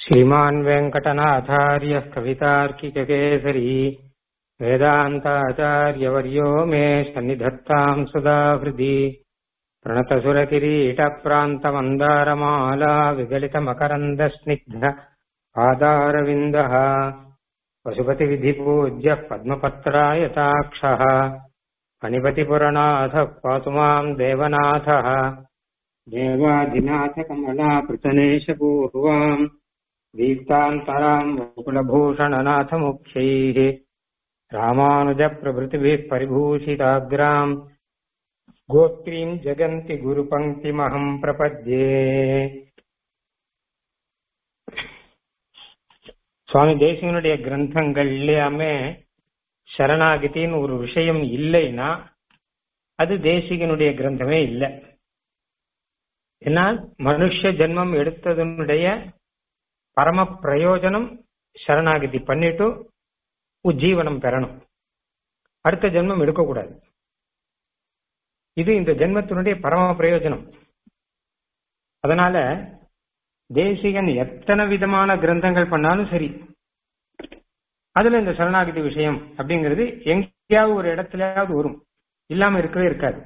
श्रीमान् वेङ्कटनाथार्यः कवितार्किककेसरी वेदान्ताचार्यवर्यो मे सन्निधत्ताम् सदा हृदि प्रणतसुरकिरीटप्रान्तमन्दारमाला विगलितमकरन्दस्निग्ध पादारविन्दः पशुपतिविधिपूज्यः पद्मपत्रायताक्षः फणिपतिपुरनाथः पातु माम् देवनाथः देवाधिनाथकमलापृतनेशपूर्वाम् दीप्तान्तराम् मुकुलभूषणनाथमुख्यैः रामानुजप्रभृतिभिः परिभूषिताग्राम् गोत्रीम् जगन्ति गुरुपङ्क्तिमहम् प्रपद्ये சுவாமி தேசிகனுடைய கிரந்தங்கள் எல்லாமே சரணாகதின்னு ஒரு விஷயம் இல்லைன்னா அது தேசிகனுடைய கிரந்தமே இல்லை ஏன்னா மனுஷ ஜென்மம் எடுத்ததனுடைய பரம பிரயோஜனம் சரணாகதி பண்ணிட்டு உஜ்ஜீவனம் பெறணும் அடுத்த ஜென்மம் எடுக்கக்கூடாது இது இந்த ஜென்மத்தினுடைய பரம பிரயோஜனம் அதனால தேசிகன் எத்தனை விதமான கிரந்தங்கள் பண்ணாலும் சரி அதுல இந்த சரணாகதி விஷயம் அப்படிங்கிறது எங்கேயாவது ஒரு இடத்துலயாவது வரும் இல்லாம இருக்கவே இருக்காது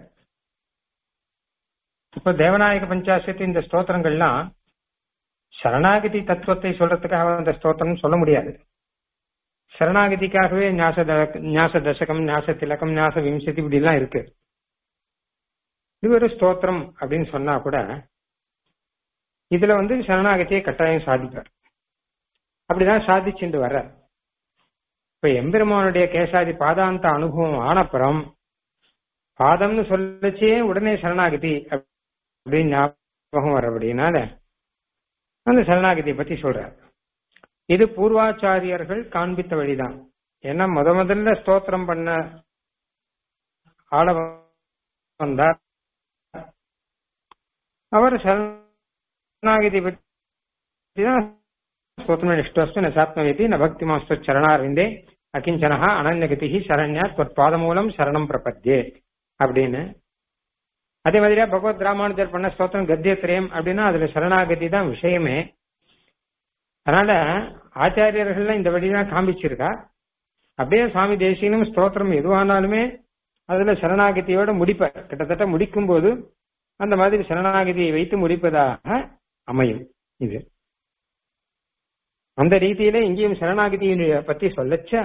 இப்ப தேவநாயக பஞ்சாசத்து இந்த ஸ்தோத்திரங்கள்லாம் சரணாகதி தத்துவத்தை சொல்றதுக்காக அந்த ஸ்தோத்திரம் சொல்ல முடியாது சரணாகதிக்காகவே ஞாச ஞாச தசகம் ஞாச திலகம் ஞாச விம்சதி இப்படி எல்லாம் இருக்கு இது ஒரு ஸ்தோத்திரம் அப்படின்னு சொன்னா கூட இதுல வந்து சரணாகதியை கட்டாயம் சாதிப்பார் அப்படிதான் சாதிச்சுட்டு வர்ற இப்ப எம்பெருமானுடைய கேசாதி பாதாந்த அனுபவம் ஆனப்புறம் பாதம்னு சொல்லச்சே உடனே சரணாகதி அப்படின்னு ஞாபகம் வர அப்படின்னால அந்த சரணாகதியை பத்தி சொல்றார் இது பூர்வாச்சாரியர்கள் காண்பித்த வழிதான் ஏன்னா முத முதல்ல ஸ்தோத்திரம் பண்ண ஆள வந்தார் அவர் சரணாகதி பற்றி தான் ஸ்தோத்திரம் நிஷ்டஸ்து நசாத்மவேதி ந பக்தி மாஸ்டர் சரணார்விந்தே அகிஞ்சனஹா அனன்யகதி சரண்யா பாதமூலம் சரணம் பிரபத்தியே அப்படின்னு அதே மாதிரியா பகவத் ராமானுஜர் பண்ண ஸ்தோத்திரம் கத்தியத்திரயம் அப்படின்னா அதுல சரணாகதி தான் விஷயமே அதனால ஆச்சாரியர்கள்லாம் இந்த வழிதான் காமிச்சிருக்கா அப்படியே சுவாமி தேசியனும் ஸ்தோத்திரம் எதுவானாலுமே அதுல சரணாகதியோட முடிப்ப கிட்டத்தட்ட முடிக்கும் போது அந்த மாதிரி சரணாகதியை வைத்து முடிப்பதாக அமையும் இது அந்த ரீதியில இங்கேயும் சரணாகதியை பத்தி சொல்லச்ச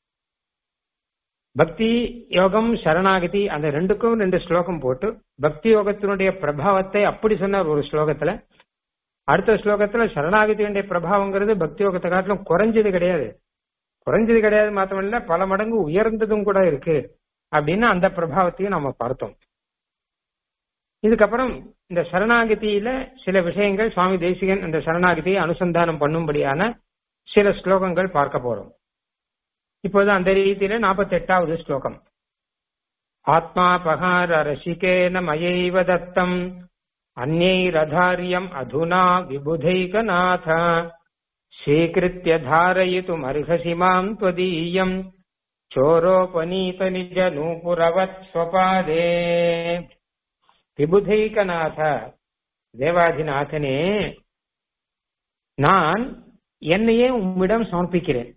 பக்தி யோகம் சரணாகதி அந்த ரெண்டுக்கும் ரெண்டு ஸ்லோகம் போட்டு பக்தி யோகத்தினுடைய பிரபாவத்தை அப்படி சொன்னார் ஒரு ஸ்லோகத்துல அடுத்த ஸ்லோகத்துல சரணாகதியுடைய பிரபாவங்கிறது பக்தி யோகத்தை காட்டிலும் குறைஞ்சது கிடையாது குறைஞ்சது கிடையாது மாத்திரமில்ல பல மடங்கு உயர்ந்ததும் கூட இருக்கு அப்படின்னு அந்த பிரபாவத்தையும் நம்ம பார்த்தோம் இதுக்கப்புறம் இந்த சரணாகதியில சில விஷயங்கள் சுவாமி தேசிகன் அந்த சரணாகதியை அனுசந்தானம் பண்ணும்படியான சில ஸ்லோகங்கள் பார்க்க போறோம் இப்போது அந்த ரீதியில நாற்பத்தி எட்டாவது ஸ்லோகம் ஆத்மாபகார ரசிகேன மயைவ தத்தம் அந்நைரதாரியம் அதுனா விபுதைகநாத ஸ்வீகிருத்திய தாரயித்தும் அர்ஹசி மாம் त्वदीयम् चोरोपनीत निज नूपुरवत् स्वपादे விபுதைகநாத தேவாதிநாதனே நான் என்னையே உம்மிடம் சமர்ப்பிக்கிறேன்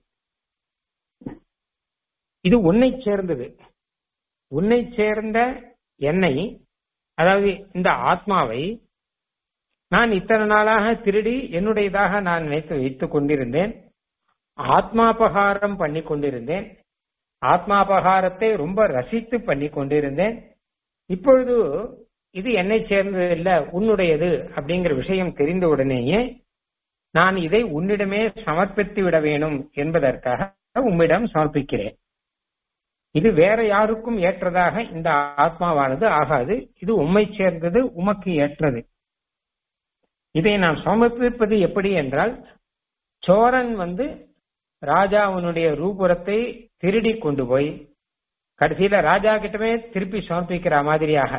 இது உன்னை சேர்ந்தது உன்னை சேர்ந்த என்னை அதாவது இந்த ஆத்மாவை நான் இத்தனை நாளாக திருடி என்னுடையதாக நான் நினைத்து வைத்துக் கொண்டிருந்தேன் ஆத்மாபகாரம் பண்ணி கொண்டிருந்தேன் ஆத்மாபகாரத்தை ரொம்ப ரசித்து பண்ணி கொண்டிருந்தேன் இப்பொழுது இது என்னை சேர்ந்தது இல்ல உன்னுடையது அப்படிங்கிற விஷயம் தெரிந்த உடனேயே நான் இதை உன்னிடமே சமர்ப்பித்து விட வேணும் என்பதற்காக உம்மிடம் சமர்ப்பிக்கிறேன் இது வேற யாருக்கும் ஏற்றதாக இந்த ஆத்மாவானது ஆகாது இது உம்மை சேர்ந்தது உமக்கு ஏற்றது இதை நாம் சமர்ப்பிப்பது எப்படி என்றால் சோரன் வந்து ராஜாவினுடைய ரூபுரத்தை திருடி கொண்டு போய் கடைசியில ராஜா கிட்டமே திருப்பி சமர்ப்பிக்கிற மாதிரியாக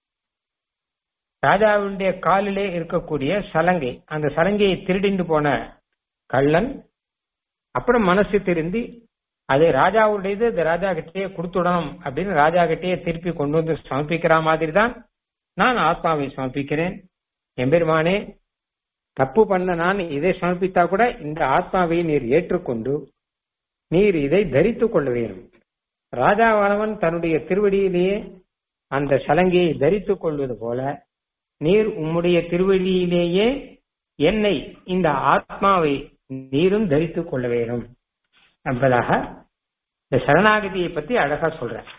ராஜாவுடைய காலிலே இருக்கக்கூடிய சலங்கை அந்த சலங்கையை திருடிண்டு போன கள்ளன் அப்புறம் மனசு திருந்தி அது ராஜாவுடையது அது ராஜா கிட்டேயே கொடுத்துடணும் அப்படின்னு ராஜா கிட்டேயே திருப்பி கொண்டு வந்து சமர்ப்பிக்கிற மாதிரி தான் நான் ஆத்மாவை சமர்ப்பிக்கிறேன் எம்பெருமானே தப்பு பண்ண நான் இதை சமர்ப்பித்தா கூட இந்த ஆத்மாவை நீர் ஏற்றுக்கொண்டு நீர் இதை தரித்துக் கொள்ள வேண்டும் ராஜாவானவன் தன்னுடைய திருவடியிலேயே அந்த சலங்கையை தரித்துக் கொள்வது போல நீர் உம்முடைய திருவடியிலேயே என்னை இந்த ஆத்மாவை நீரும் தரித்துக் கொள்ள வேண்டும் என்பதாக இந்த சரணாகதியை பத்தி அழகா சொல்றேன்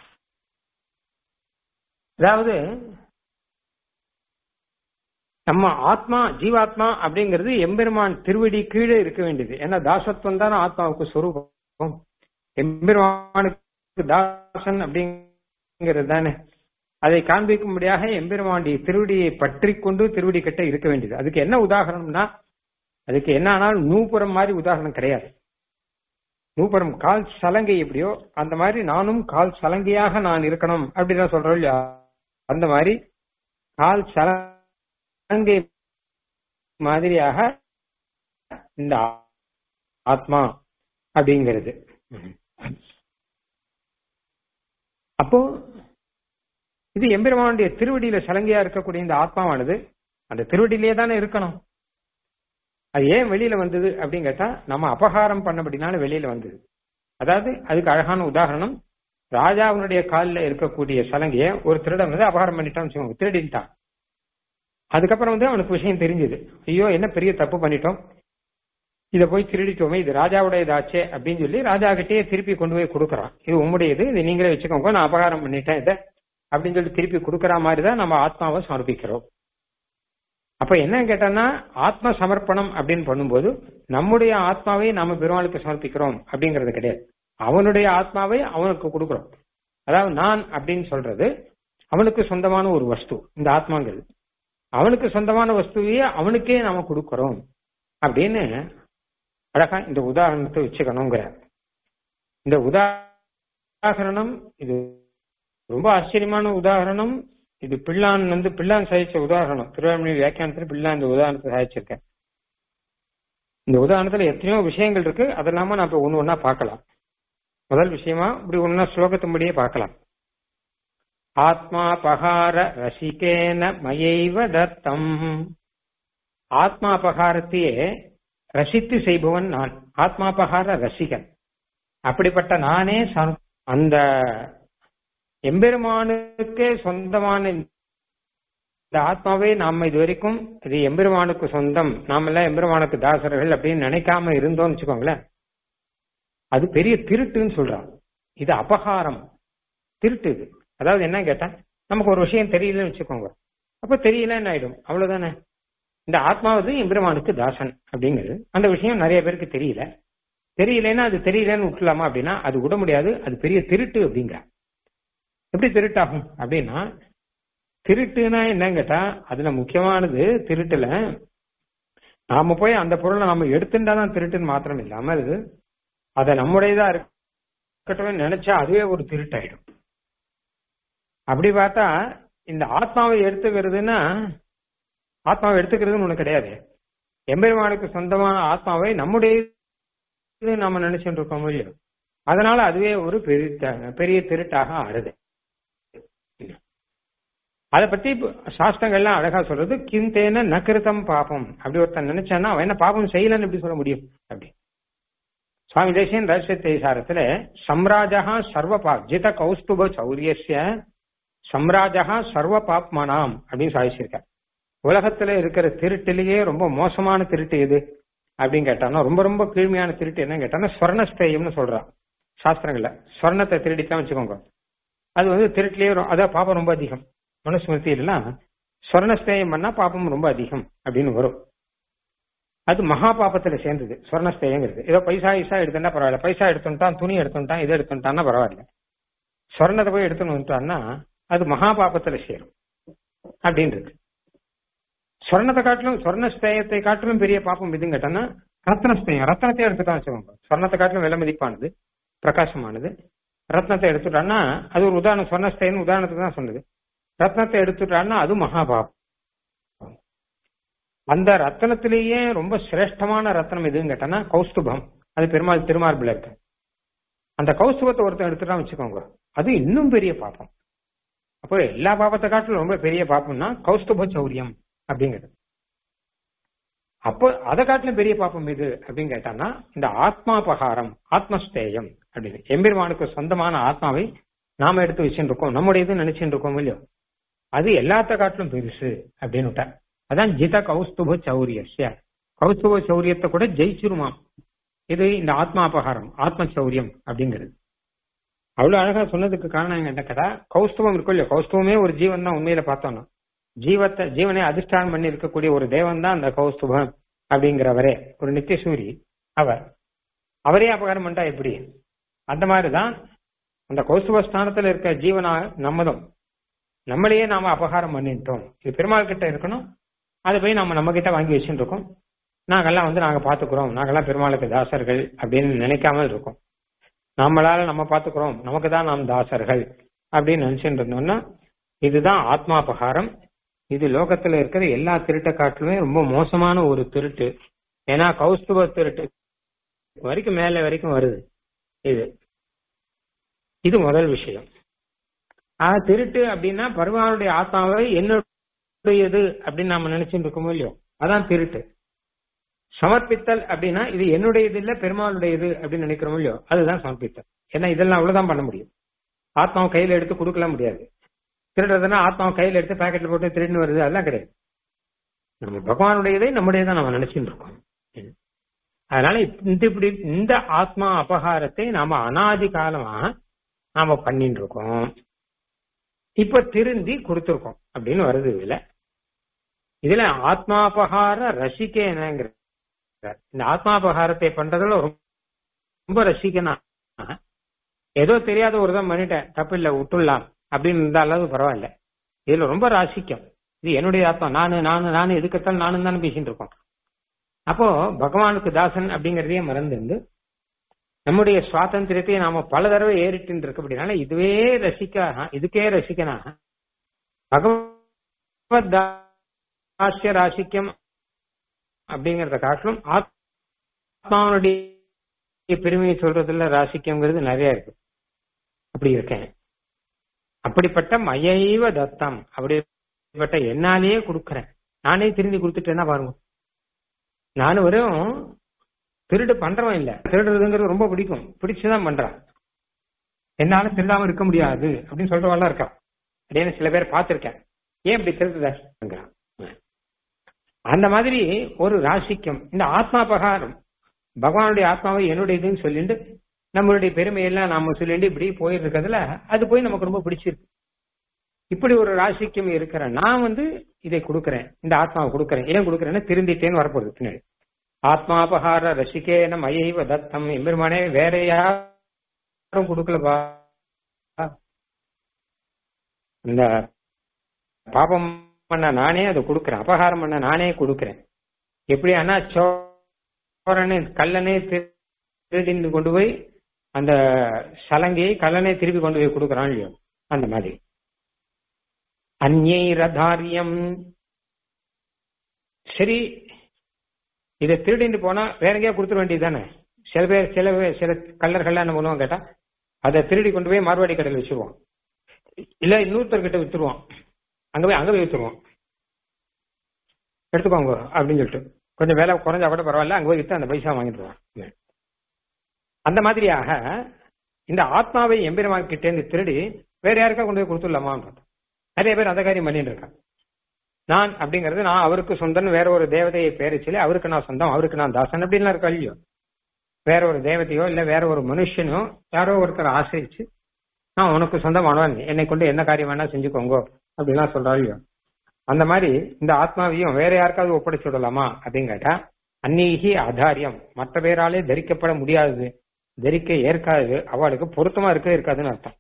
அதாவது நம்ம ஆத்மா ஜீவாத்மா அப்படிங்கிறது எம்பெருமான் திருவடி கீழே இருக்க வேண்டியது ஏன்னா தாசத்துவம் தானே ஆத்மாவுக்கு சொரூபம் எம்பெருமானுக்கு தாசன் அப்படிங்கிறது தானே அதை காண்பிக்கும்படியாக எம்பெருமானுடைய திருவடியை பற்றி கொண்டு திருவடி கிட்ட இருக்க வேண்டியது அதுக்கு என்ன உதாரணம்னா அதுக்கு என்ன ஆனாலும் நூப்புறம் மாதிரி உதாரணம் கிடையாது நூப்புறம் கால் சலங்கை எப்படியோ அந்த மாதிரி நானும் கால் சலங்கையாக நான் இருக்கணும் அப்படின்னு சொல்றோம் இல்லையா அந்த மாதிரி கால் சலங்கை மாதிரியாக இந்த ஆத்மா அப்படிங்கிறது அப்போ இது எம்பெருமானுடைய திருவடியில சலங்கையா இருக்கக்கூடிய இந்த ஆத்மாவானது அந்த திருவடியிலே தானே இருக்கணும் அது ஏன் வெளியில வந்தது அப்படின்னு கேட்டா நம்ம அபகாரம் பண்ணபடினால வெளியில வந்தது அதாவது அதுக்கு அழகான உதாரணம் ராஜாவினுடைய காலில் இருக்கக்கூடிய சலங்கைய ஒரு திருடன் வந்து அபகாரம் பண்ணிட்டான்னு வச்சுக்கோங்க திருடின்ட்டான் அதுக்கப்புறம் வந்து அவனுக்கு விஷயம் தெரிஞ்சது ஐயோ என்ன பெரிய தப்பு பண்ணிட்டோம் இதை போய் திருடிட்டோமே இது ராஜாவுடையதாச்சே அப்படின்னு சொல்லி ராஜா கிட்டே திருப்பி கொண்டு போய் கொடுக்குறான் இது உம்முடையது இது நீங்களே வச்சுக்கோங்க நான் அபகாரம் பண்ணிட்டேன் இதை அப்படின்னு சொல்லி திருப்பி கொடுக்கற மாதிரி தான் நம்ம ஆத்மாவை சமர்ப்பிக்கிறோம் அப்ப என்ன கேட்டோம்னா ஆத்ம சமர்ப்பணம் அப்படின்னு பண்ணும்போது நம்முடைய ஆத்மாவை நாம பெருமாளுக்கு சமர்ப்பிக்கிறோம் அப்படிங்கறது கிடையாது அவனுடைய ஆத்மாவை அவனுக்கு கொடுக்கிறோம் அதாவது நான் அப்படின்னு சொல்றது அவனுக்கு சொந்தமான ஒரு வஸ்து இந்த ஆத்மாங்கிறது அவனுக்கு சொந்தமான வஸ்துவையே அவனுக்கே நாம கொடுக்கிறோம் அப்படின்னு அழகா இந்த உதாரணத்தை வச்சுக்கணுங்கிற இந்த உதாரணம் இது ரொம்ப ஆச்சரியமான உதாரணம் இது பிள்ளான் வந்து பிள்ளான் சாதிச்ச உதாரணம் திருவாரூர் வியாக்கியானத்துல பிள்ளான் இந்த உதாரணத்தை சாதிச்சிருக்கேன் இந்த உதாரணத்துல எத்தனையோ விஷயங்கள் இருக்கு அதெல்லாம நான் இப்ப ஒண்ணு ஒன்னா பார்க்கலாம் முதல் விஷயமா இப்படி ஒன்னா ஸ்லோகத்தின்படியே பார்க்கலாம் ஆத்மா பகார ரசிகேன மயைவ தத்தம் ஆத்மா பகாரத்தையே ரசித்து செய்பவன் நான் ஆத்மாபகார ரசிகன் அப்படிப்பட்ட நானே அந்த எம்பெருமானுக்கே சொந்தமான இந்த ஆத்மாவே நாம இது வரைக்கும் இது எம்பெருமானுக்கு சொந்தம் நாமெல்லாம் எம்பெருமானுக்கு தாசர்கள் அப்படின்னு நினைக்காம இருந்தோம்னு வச்சுக்கோங்களேன் அது பெரிய திருட்டுன்னு சொல்றான் இது அபகாரம் திருட்டு இது அதாவது என்ன கேட்டா நமக்கு ஒரு விஷயம் தெரியலன்னு வச்சுக்கோங்க அப்ப தெரியலன்னு ஆயிடும் அவ்வளவுதானே இந்த ஆத்மாவது எம்பெருமானுக்கு தாசன் அப்படிங்கிறது அந்த விஷயம் நிறைய பேருக்கு தெரியல தெரியலன்னா அது தெரியலன்னு விட்டுலாமா அப்படின்னா அது விட முடியாது அது பெரிய திருட்டு அப்படிங்கிற எப்படி திருட்டாகும் அப்படின்னா திருட்டுனா என்னன்னு கேட்டா அதுல முக்கியமானது திருட்டுல நாம போய் அந்த பொருளை நம்ம எடுத்துட்டா தான் திருட்டுன்னு மாத்திரம் இல்லாமல் அதை நம்முடையதா இருக்கட்டும் நினைச்சா அதுவே ஒரு திருட்டாயிடும் அப்படி பார்த்தா இந்த ஆத்மாவை எடுத்துக்கிறதுனா ஆத்மாவை எடுத்துக்கிறதுன்னு ஒண்ணு கிடையாது எம்பெருமானுக்கு சொந்தமான ஆத்மாவை நம்முடைய நாம நினைச்சுட்டு இருக்கோம் இல்லையோ அதனால அதுவே ஒரு பெரிய பெரிய திருட்டாக ஆறுது அதை பத்தி சாஸ்திரங்கள்லாம் அழகா சொல்றது கிந்தேன நகிருத்தம் பாபம் அப்படி ஒருத்தன் நினைச்சான்னா அவன் என்ன பாபம் செய்யலன்னு எப்படி சொல்ல முடியும் அப்படி சுவாமி தேசியன் ரகசிய சாரத்துல சம்ராஜா சர்வ பாப் ஜித கௌஸ்துப சௌரியசிய சம்ராஜா சர்வ பாப்மனாம் அப்படின்னு சாதிச்சிருக்க உலகத்துல இருக்கிற திருட்டிலேயே ரொம்ப மோசமான திருட்டு எது அப்படின்னு கேட்டான்னா ரொம்ப ரொம்ப கீழ்மையான திருட்டு என்ன கேட்டான்னா ஸ்வர்ணஸ்தேயம்னு சொல்றான் சாஸ்திரங்கள்ல ஸ்வர்ணத்தை திருடித்தான் வச்சுக்கோங்க அது வந்து திருட்டிலேயே அதான் பாப்பம் ரொம்ப அதிகம் மனுஸ்மிருதியிலாம் ஸ்வர்ணஸ்தேயம் பண்ணா பாப்பம் ரொம்ப அதிகம் அப்படின்னு வரும் அது மகா பாப்பத்துல சேர்ந்தது ஸ்வர்ணஸ்தேயங்கிறது ஏதோ பைசா ஐசா எடுத்துட்டா பரவாயில்ல பைசா எடுத்துட்டான் துணி எடுத்துட்டான் இதை எடுத்துட்டான்னா பரவாயில்ல ஸ்வர்ணத்தை போய் எடுத்துன்னு வந்துட்டான்னா அது மகா பாப்பத்துல சேரும் அப்படின்றது ஸ்வர்ணத்தை காட்டிலும் ஸ்வர்ணஸ்தேயத்தை காட்டிலும் பெரிய பாப்பம் எதுன்னு கேட்டான்னா ரத்னஸ்தேயம் ரத்னத்தை எடுத்துட்டான் வச்சுக்கோங்க ஸ்வர்ணத்தை காட்டிலும் விலை மதிப்பானது பிரகாசமானது ரத்னத்தை எடுத்துட்டான்னா அது ஒரு உதாரணம் ஸ்வர்ணஸ்தேயன் உதாரணத்துக்கு தான் சொன்னது ரத்னத்தை எடுத்துட்டான்னா அது மகாபாபம் அந்த ரத்னத்திலேயே ரொம்ப சிரேஷ்டமான ரத்னம் எதுன்னு கேட்டானா கௌஸ்துபம் அது பெருமாள் திருமார்பில் இருக்கு அந்த கௌஸ்துபத்தை ஒருத்தன் எடுத்துட்டான் வச்சுக்கோங்க அது இன்னும் பெரிய பாப்பம் அப்போ எல்லா பாப்பத்தை காட்டிலும் ரொம்ப பெரிய பாப்பம்னா கௌஸ்துப சௌரியம் அப்படிங்கிறது அப்போ அதை காட்டிலும் பெரிய பாப்பம் எது அப்படின்னு கேட்டான்னா இந்த ஆத்மாபகாரம் ஆத்மஸ்தேயம் அப்படின்னு எம்பெருமானுக்கு சொந்தமான ஆத்மாவை நாம எடுத்து வச்சுட்டு இருக்கோம் நம்முடையது நினைச்சுட்டு இருக்கோம் இல்லையோ அது எல்லாத்த காட்டிலும் பெருசு அப்படின்னு விட்டார் அதான் ஜித கௌஸ்துப சௌரியஸ்ய கௌஸ்துப சௌரியத்தை கூட ஜெயிச்சிருமாம் இது இந்த ஆத்மாபகாரம் ஆத்ம சௌரியம் அப்படிங்கிறது அவ்வளவு அழகா சொன்னதுக்கு காரணம் என்ன கேட்டா கௌஸ்துவம் இருக்கும் இல்லையா கௌஸ்துவமே ஒரு ஜீவன் தான் உண்மையில பார்த்தோம்னா ஜீவத்தை ஜீவனை அதிஷ்டானம் பண்ணி இருக்கக்கூடிய ஒரு தேவன் தான் அந்த கௌஸ்துபம் அப்படிங்கிறவரே ஒரு நித்தியசூரி அவர் அவரே அபகாரம் பண்ணிட்டா எப்படி அந்த மாதிரிதான் அந்த கௌஸ்துவ ஸ்தானத்துல இருக்க ஜீவனா நம்மதும் நம்மளையே நாம அபகாரம் பண்ணிட்டோம் இது பெருமாள் கிட்ட இருக்கணும் அதை போய் நம்ம நம்ம கிட்ட வாங்கி வச்சுட்டு இருக்கோம் நாங்கெல்லாம் வந்து நாங்க பாத்துக்கிறோம் நாங்கெல்லாம் பெருமாளுக்கு தாசர்கள் அப்படின்னு நினைக்காமல் இருக்கோம் நம்மளால நம்ம பாத்துக்கிறோம் நமக்கு தான் நாம் தாசர்கள் அப்படின்னு நினைச்சுட்டு இருந்தோம்னா இதுதான் ஆத்மாபகாரம் இது லோகத்துல இருக்கிற எல்லா திருட்டை காட்டிலுமே ரொம்ப மோசமான ஒரு திருட்டு ஏன்னா கௌஸ்துவ திருட்டு வரைக்கும் மேல வரைக்கும் வருது இது இது முதல் விஷயம் ஆக திருட்டு அப்படின்னா பருவானுடைய ஆத்மாவை என்னுடையது அப்படின்னு நாம நினைச்சுட்டு இருக்கோமோ இல்லையோ அதான் திருட்டு சமர்ப்பித்தல் அப்படின்னா இது என்னுடையது இல்ல பெருமாளுடையது அப்படின்னு நினைக்கிறோமோ இல்லையோ அதுதான் சமர்ப்பித்தல் ஏன்னா இதெல்லாம் அவ்வளவுதான் பண்ண முடியும் ஆத்மாவை கையில எடுத்து கொடுக்கல முடியாது திருடுறதுன்னா ஆத்மாவை கையில எடுத்து பாக்கெட்ல போட்டு திருடுன்னு வருது அதெல்லாம் கிடையாது நம்ம பகவானுடையதை நம்முடையதான் நம்ம நினைச்சுட்டு இருக்கோம் அதனால இந்த இப்படி இந்த ஆத்மா அபகாரத்தை நாம அனாதி காலமா நாம பண்ணிட்டு இருக்கோம் இப்ப திருந்தி கொடுத்துருக்கோம் அப்படின்னு வருது இதுல இதுல ஆத்மாபகார ரசிக்கேனங்கிற இந்த ஆத்மாபகாரத்தை பண்றதுல ரொம்ப ரசிக்கனா ஏதோ தெரியாத ஒரு தான் பண்ணிட்டேன் தப்பு இல்ல விட்டுடலாம் அப்படின்னு இருந்தாலும் பரவாயில்ல இதுல ரொம்ப ராசிக்கம் இது என்னுடைய ஆத்மா நானு நானு நானு எதுக்கத்தாலும் நானும் தானே பேசிட்டு இருக்கோம் அப்போ பகவானுக்கு தாசன் அப்படிங்கறதையே மறந்து நம்முடைய சுவாதந்திரத்தை நாம பல தடவை ஏறிட்டு இருக்கு அப்படின்னால இதுவே ரசிக்க இதுக்கே ரசிக்கனா பகவத் தாசிய ராசிக்கம் அப்படிங்கறத காட்டிலும் ஆத்மாவனுடைய பெருமையை சொல்றதுல ராசிக்கம்ங்கிறது நிறைய இருக்கு அப்படி இருக்கேன் அப்படிப்பட்ட மயைவ தத்தம் அப்படிப்பட்ட என்னாலேயே கொடுக்கறேன் நானே திரும்பி கொடுத்துட்டேன்னா பாருங்க நானும் வெறும் திருடு பண்றவன் இல்ல திருடுறதுங்கிறது ரொம்ப பிடிக்கும் பிடிச்சுதான் பண்றான் என்னால திருடாம இருக்க முடியாது அப்படின்னு சொல்றவெல்லாம் இருக்கான் அப்படின்னு சில பேர் பார்த்திருக்கேன் ஏன் இப்படி திருடுதாங்கிறான் அந்த மாதிரி ஒரு ராசிக்கம் இந்த ஆத்மா பகாரம் பகவானுடைய ஆத்மாவை என்னுடையதுன்னு சொல்லிட்டு நம்மளுடைய பெருமையெல்லாம் நாம சொல்லிட்டு இப்படி போயிட்டு இருக்கிறதுல அது போய் நமக்கு ரொம்ப பிடிச்சிருக்கு இப்படி ஒரு ராசிக்கம் இருக்கிற நான் வந்து இதை கொடுக்கறேன் இந்த ஆத்மாவை கொடுக்கறேன் ஏன் கொடுக்கறேன்னா திருந்திட்டேன்னு வரப்போகுது பின்னாடி ஆத்மாபகார ரசிகேன மயைவ தத்தம் எம்பெருமானே வேற யாரும் கொடுக்கலப்பா இந்த பாபம் பண்ண நானே அதை கொடுக்கறேன் அபகாரம் பண்ண நானே கொடுக்கறேன் எப்படி அண்ணா சோரனே கல்லனே திருடிந்து கொண்டு போய் அந்த சலங்கையை கல்லனை திருப்பி கொண்டு போய் கொடுக்கறான் இல்லையோ அந்த மாதிரி அந்நை ரதாரியம் சரி இதை திருடிட்டு போனா வேற எங்கேயா கொடுத்துட வேண்டியது தானே சில பேர் சில பேர் சில கல்லர்கள்லாம் என்ன பண்ணுவாங்க கேட்டா அதை திருடி கொண்டு போய் மார்வாடி கடையில் வச்சிருவான் இல்ல இன்னொருத்தர்கிட்ட வித்துருவான் அங்க போய் அங்க போய் வித்துருவான் எடுத்துக்கோங்க அப்படின்னு சொல்லிட்டு கொஞ்சம் விலை குறைஞ்சா கூட பரவாயில்ல அங்க போய் வித்து அந்த பைசா வாங்கிடுவான் அந்த மாதிரியாக இந்த ஆத்மாவை எம்பெருமான் கிட்டே இருந்து திருடி வேற யாருக்கா கொண்டு போய் கொடுத்துடலாமான்னு நிறைய பேர் அந்த காரியம் பண்ணிட்டு இருக்காங்க நான் அப்படிங்கிறது நான் அவருக்கு சொந்தம் வேற ஒரு தேவதையை பேரை சொல்லி அவருக்கு நான் சொந்தம் அவருக்கு நான் தாசன் அப்படின்லாம் இருக்கா இல்லையோ வேற ஒரு தேவதையோ இல்ல வேற ஒரு மனுஷனோ யாரோ ஒருத்தர் ஆசிரிச்சு நான் உனக்கு சொந்தமானவன் என்னை கொண்டு என்ன காரியம் வேணா செஞ்சுக்கோங்க அப்படின்லாம் சொல்றா இல்லையோ அந்த மாதிரி இந்த ஆத்மாவையும் வேற யாருக்காவது ஒப்படைச்சு விடலாமா அப்படின்னு கேட்டா அந்நீகி ஆதாரியம் மற்ற பேராலே தரிக்கப்பட முடியாது தரிக்க ஏற்காது அவளுக்கு பொருத்தமா இருக்க இருக்காதுன்னு அர்த்தம்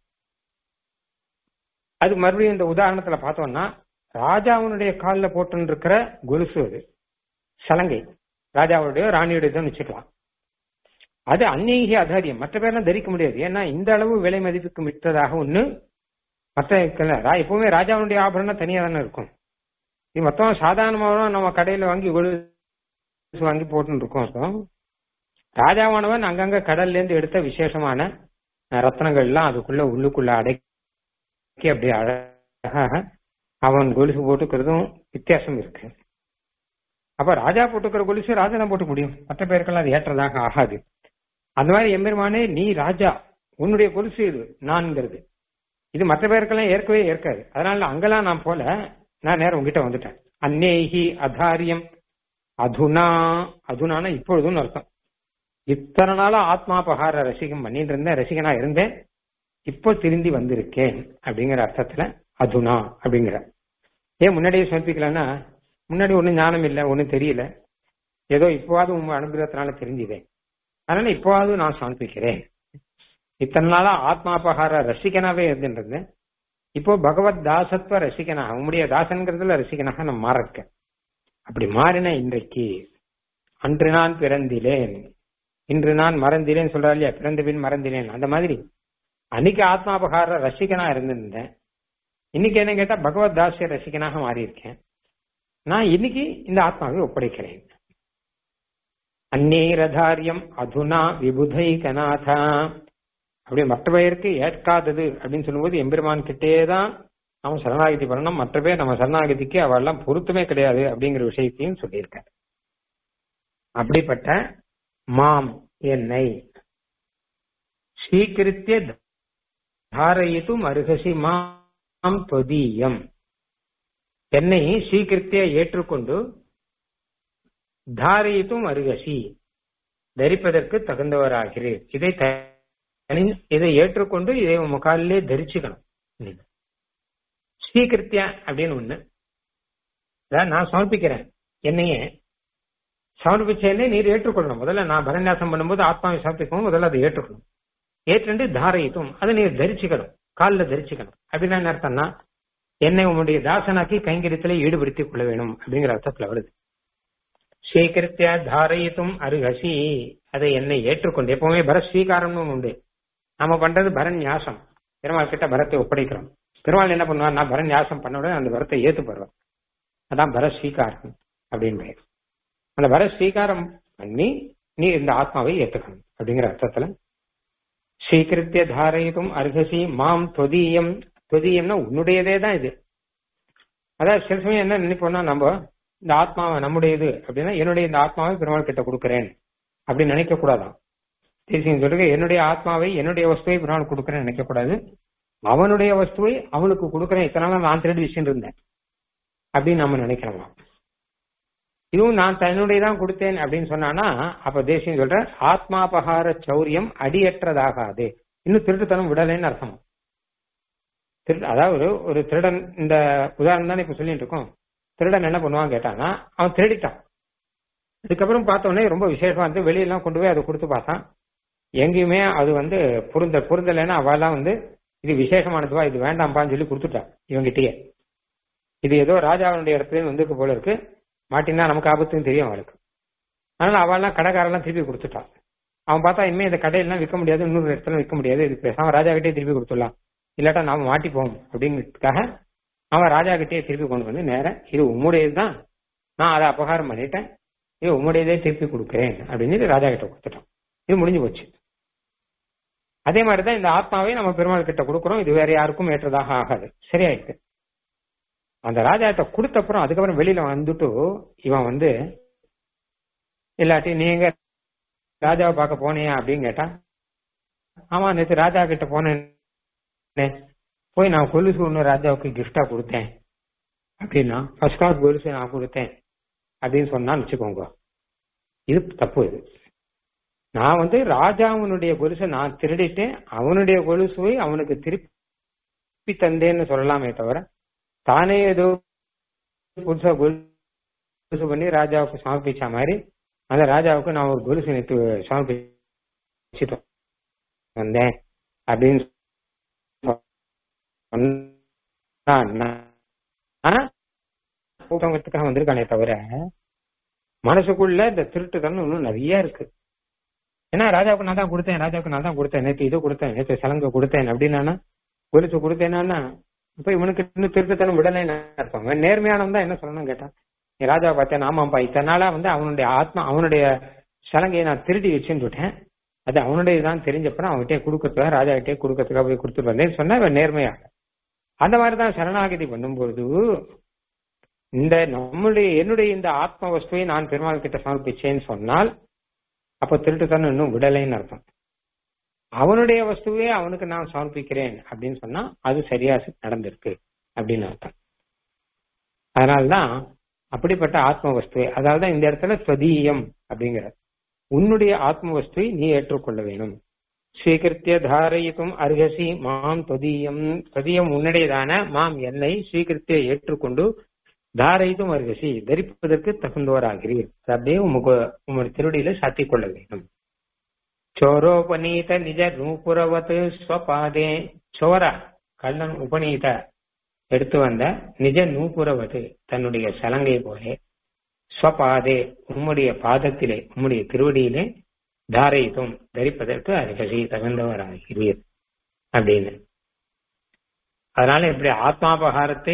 அது மறுபடியும் இந்த உதாரணத்துல பார்த்தோம்னா ராஜாவுனுடைய காலில் போட்டு இருக்கிற கொலுசு அது சலங்கை ராஜாவுடைய ராணியுடையதுன்னு வச்சுக்கலாம் அது அந்நீக அதாரியம் மற்ற பேர்லாம் தரிக்க முடியாது ஏன்னா இந்த அளவு விலை மதிப்புக்கு மிட்டதாக ஒண்ணு மற்ற எப்பவுமே ராஜாவுடைய ஆபரணம் தனியா தானே இருக்கும் இது மொத்தம் சாதாரணமாக நம்ம கடையில வாங்கி கொலுசு வாங்கி போட்டுன்னு இருக்கோம் ராஜாவானவன் அங்கங்க கடல்ல இருந்து எடுத்த விசேஷமான ரத்னங்கள் எல்லாம் அதுக்குள்ள உள்ளுக்குள்ள அடக்கி அப்படியே அழகாக அவன் கொலுசு போட்டுக்கிறதும் வித்தியாசம் இருக்கு அப்ப ராஜா போட்டுக்கிற கொலுசு ராஜா தான் போட்டுக்க முடியும் மற்ற பேருக்கெல்லாம் அது ஏற்றதாக ஆகாது அந்த மாதிரி எம்பெருமானே நீ ராஜா உன்னுடைய கொலுசு இது நான்கிறது இது மற்ற பேருக்கெல்லாம் ஏற்கவே ஏற்காது அதனால அங்கெல்லாம் நான் போல நான் நேரம் உங்ககிட்ட வந்துட்டேன் அன்னேஹி அதாரியம் அதுனா அதுனான இப்பொழுதும் அர்த்தம் இத்தனை நாளா ஆத்மாபகார ரசிகம் பண்ணிட்டு இருந்தேன் ரசிகனா இருந்தேன் இப்போ திருந்தி வந்திருக்கேன் அப்படிங்கிற அர்த்தத்துல அதுனா அப்படிங்கிற ஏன் முன்னாடியே சமர்ப்பிக்கலன்னா முன்னாடி ஒன்றும் ஞானம் இல்லை ஒன்றும் தெரியல ஏதோ இப்போவாது உங்க அனுகிரகத்தினால தெரிஞ்சுதேன் அதனால இப்போவாது நான் சமர்ப்பிக்கிறேன் இத்தனை நாளா ஆத்மாபகார ரசிகனாவே இருந்துட்டு இப்போ பகவத் தாசத்துவ ரசிகனாக உம்முடைய தாசன்கிறதுல ரசிகனாக நான் மாறக்க அப்படி மாறின இன்றைக்கு அன்று நான் பிறந்திலேன் இன்று நான் மறந்திலேன்னு சொல்றா இல்லையா பிறந்த பின் மறந்திலேன் அந்த மாதிரி அன்னைக்கு ஆத்மாபகார ரசிகனா இருந்திருந்தேன் இன்னைக்கு என்ன கேட்டா பகவத் தாசிய ரசிகனாக மாறி இருக்கேன் நான் இன்னைக்கு இந்த ஆத்மாவை ஒப்படைக்கிறேன் அந்நீரதாரியம் அதுனா விபுதைகநாதா அப்படி மற்ற பேருக்கு ஏற்காதது அப்படின்னு சொல்லும்போது எம்பெருமான் கிட்டே தான் அவன் சரணாகதி பண்ணணும் மற்ற பேர் நம்ம சரணாகதிக்கு அவெல்லாம் பொருத்தமே கிடையாது அப்படிங்கிற விஷயத்தையும் சொல்லியிருக்கார் அப்படிப்பட்ட மாம் என்னை ஸ்வீகரித்திய தாரயித்தும் அருகசி மாம் தொதீயம் என்னை ஸ்வீகரித்திய ஏற்றுக்கொண்டு தாரயித்தும் அருகசி தரிப்பதற்கு தகுந்தவராகிறீர் இதை தனி இதை ஏற்றுக்கொண்டு இதை முகாலிலே தரிச்சுக்கணும் ஸ்வீகிருத்திய அப்படின்னு ஒண்ணு அதான் நான் சமர்ப்பிக்கிறேன் என்னையே சமர்ப்பிச்சேன்னே நீர் ஏற்றுக்கொள்ளணும் முதல்ல நான் பரநியாசம் பண்ணும்போது ஆத்மாவை சமர்ப்பிக்கும் முதல்ல அதை ஏற்றுக்கணும் ஏற்றுண்டு தாரயித்தும் அதை நீர் தரிச்சுக்கணும் காலில் தரிச்சுக்கணும் அப்படின்னா என்ன அர்த்தம்னா என்னை உன்னுடைய தாசனாக்கி கைங்கரியத்திலே ஈடுபடுத்திக் கொள்ள வேணும் அப்படிங்கிற அர்த்தத்துல வருது ஸ்வீகரித்திய தாரயித்தும் அருகசி அதை என்னை ஏற்றுக்கொண்டு எப்பவுமே பர ஸ்வீகாரம்னு உண்டு நாம பண்றது பரன் ஞாசம் பெருமாள் கிட்ட பரத்தை ஒப்படைக்கிறோம் பெருமாள் என்ன பண்ணுவார் நான் பரன் ஞாசம் பண்ண உடனே அந்த பரத்தை ஏத்து போடுவார் அதான் பர ஸ்வீகாரம் அப்படின்னு பெயர் அந்த பர ஸ்வீகாரம் பண்ணி நீ இந்த ஆத்மாவை ஏத்துக்கணும் அப்படிங்கிற அர்த்தத்துல ஸ்வீகிருத்திய தாரயித்தும் அருகசி மாம் தொதியம் தொதியம்னா உன்னுடையதே தான் இது அதாவது சில சமயம் என்ன நினைப்போம்னா நம்ம இந்த ஆத்மாவை நம்முடையது அப்படின்னா என்னுடைய இந்த ஆத்மாவை பெருமாள் கிட்ட கொடுக்குறேன் அப்படின்னு நினைக்க கூடாதான் தேசியம் சொல்லுங்க என்னுடைய ஆத்மாவை என்னுடைய வஸ்துவை பெருமாள் கொடுக்குறேன்னு நினைக்க கூடாது அவனுடைய வஸ்துவை அவனுக்கு கொடுக்குறேன் இத்தனை நாள் நான் திருடி விஷயம் இருந்தேன் அப்படின்னு நம்ம நினைக்கிறோமா இதுவும் நான் தன்னுடையதான் கொடுத்தேன் அப்படின்னு சொன்னானா அப்ப தேசியம் சொல்ற ஆத்மாபகார சௌரியம் அடியற்றதாகாது இன்னும் திருட்டுத்தனம் விடலைன்னு அர்த்தம் திரு அதாவது ஒரு திருடன் இந்த உதாரணம் தானே இப்ப சொல்லிட்டு இருக்கோம் திருடன் என்ன பண்ணுவான் கேட்டானா அவன் திருடிட்டான் அதுக்கப்புறம் பார்த்தோன்னே ரொம்ப விசேஷமா இருந்து வெளியெல்லாம் கொண்டு போய் அதை கொடுத்து பார்த்தான் எங்கேயுமே அது வந்து பொருந்த பொருந்தலைன்னா அவெல்லாம் வந்து இது விசேஷமானதுவா இது வேண்டாம்பான்னு சொல்லி கொடுத்துட்டான் இவங்கிட்டயே இது ஏதோ ராஜாவனுடைய இடத்துல வந்திருக்கு போல இருக்கு மாட்டினா நமக்கு ஆபத்துன்னு தெரியும் அவளுக்கு அதனால அவள்லாம் கடைக்காரெல்லாம் திருப்பி கொடுத்துட்டான் அவன் பார்த்தா இனிமே இந்த கடையெல்லாம் விற்க முடியாது இன்னொரு இடத்துல விற்க முடியாது இது பேசாம ராஜா கிட்டே திருப்பி கொடுத்துடலாம் இல்லாட்டா நாம மாட்டிப்போம் அப்படிங்கிறதுக்காக அவன் ராஜா கிட்டே திருப்பி கொண்டு வந்து நேரம் இது உம்முடையது தான் நான் அதை அபகாரம் பண்ணிட்டேன் இது உம்முடையதே திருப்பி கொடுக்குறேன் அப்படின்னு சொல்லி ராஜா கிட்ட கொடுத்துட்டான் இது முடிஞ்சு போச்சு அதே மாதிரிதான் இந்த ஆத்மாவை நம்ம பெருமாள் கிட்ட கொடுக்குறோம் இது வேற யாருக்கும் ஏற்றதாக ஆகாது சரியாயிட்டு அந்த ராஜாட்ட கொடுத்த அப்புறம் அதுக்கப்புறம் வெளியில வந்துட்டு இவன் வந்து இல்லாட்டி நீங்க ராஜாவை பார்க்க போனியா அப்படின்னு கேட்டான் ஆமா நேற்று ராஜா கிட்ட போனேன் போய் நான் கொலுசு ஒன்று ராஜாவுக்கு கிஃப்டா கொடுத்தேன் அப்படின்னா ஃபர்ஸ்ட் கிளாஸ் கொலுசு நான் கொடுத்தேன் அப்படின்னு சொன்னான்னு வச்சுக்கோங்க இது தப்பு இது நான் வந்து ராஜாவனுடைய கொலுசை நான் திருடிட்டேன் அவனுடைய கொலுசுவை அவனுக்கு திருப்பி தந்தேன்னு சொல்லலாமே தவிர தானே ஏதோ புதுசா கொலுசு பண்ணி ராஜாவுக்கு சமர்ப்பிச்ச மாதிரி அந்த ராஜாவுக்கு நான் ஒரு கொலுசு நேற்று சமர்ப்பிச்சுட்டு வந்தேன் அப்படின்னு கூட்டத்துக்காக வந்திருக்கானே தவிர மனசுக்குள்ள இந்த திருட்டுத்தனம் இன்னும் நிறைய இருக்கு ஏன்னா ராஜாவுக்கு நான் தான் கொடுத்தேன் ராஜாவுக்கு நான் தான் கொடுத்தேன் நேற்று இது கொடுத்தேன் நேற்று சலங்க கொடுத்தேன் அப்படின்னா கொலுசு கொடுத்தேன்னா இப்ப இவனுக்கு இன்னும் திருத்தத்தனம் விடலைன்னு இருப்பாங்க நேர்மையானவன் தான் என்ன சொல்லணும் கேட்டான் நீ ராஜா பார்த்தேன் ஆமாப்பா இத்தனை நாளா வந்து அவனுடைய ஆத்மா அவனுடைய சலங்கையை நான் திருடி வச்சுன்னு விட்டேன் அது அவனுடைய தான் தெரிஞ்சப்பறம் அவன்கிட்டே கொடுக்கறதுக்காக ராஜா கிட்டே கொடுக்கறதுக்காக போய் கொடுத்துட்டு வந்தேன்னு சொன்னா இவன் நேர்மையாக அந்த மாதிரிதான் சரணாகதி பண்ணும்பொழுது இந்த நம்முடைய என்னுடைய இந்த ஆத்ம வஸ்துவை நான் பெருமாள் கிட்ட சமர்ப்பிச்சேன்னு சொன்னால் அப்ப திருட்டுத்தனம் இன்னும் விடலைன்னு அர்த்தம் அவனுடைய வஸ்துவே அவனுக்கு நான் சமர்ப்பிக்கிறேன் அப்படின்னு சொன்னா அது சரியா நடந்திருக்கு அப்படின்னு அர்த்தம் அதனால்தான் அப்படிப்பட்ட ஆத்ம வஸ்துவை அதாவது இந்த இடத்துல ஸ்வதீயம் அப்படிங்கிற உன்னுடைய ஆத்ம வஸ்துவை நீ ஏற்றுக்கொள்ள வேணும் ஸ்வீகிருத்திய தாரயிக்கும் அருகசி மாம் தொதீயம் தொதியம் உன்னுடையதான மாம் என்னை ஸ்வீகிருத்திய ஏற்றுக்கொண்டு தாரயித்தும் அருகசி தரிப்பதற்கு தகுந்தவராகிறீர் அது அப்படியே உமக்கு உங்களுடைய திருடியில சாத்திக் கொள்ள வேண்டும் சோரோபநீத நிஜ நூபுரவத்து ஸ்வபாதே சோரா கள்ளன் உபநீத எடுத்து வந்த நிஜ நூபுரவது தன்னுடைய சலங்கை போலே ஸ்வபாதே உம்முடைய பாதத்திலே உம்முடைய திருவடியிலே தாரயித்தும் தரிப்பதற்கு அருகசி தகுந்தவராகிறீர் அப்படின்னு அதனால இப்படி ஆத்மாபகாரத்தை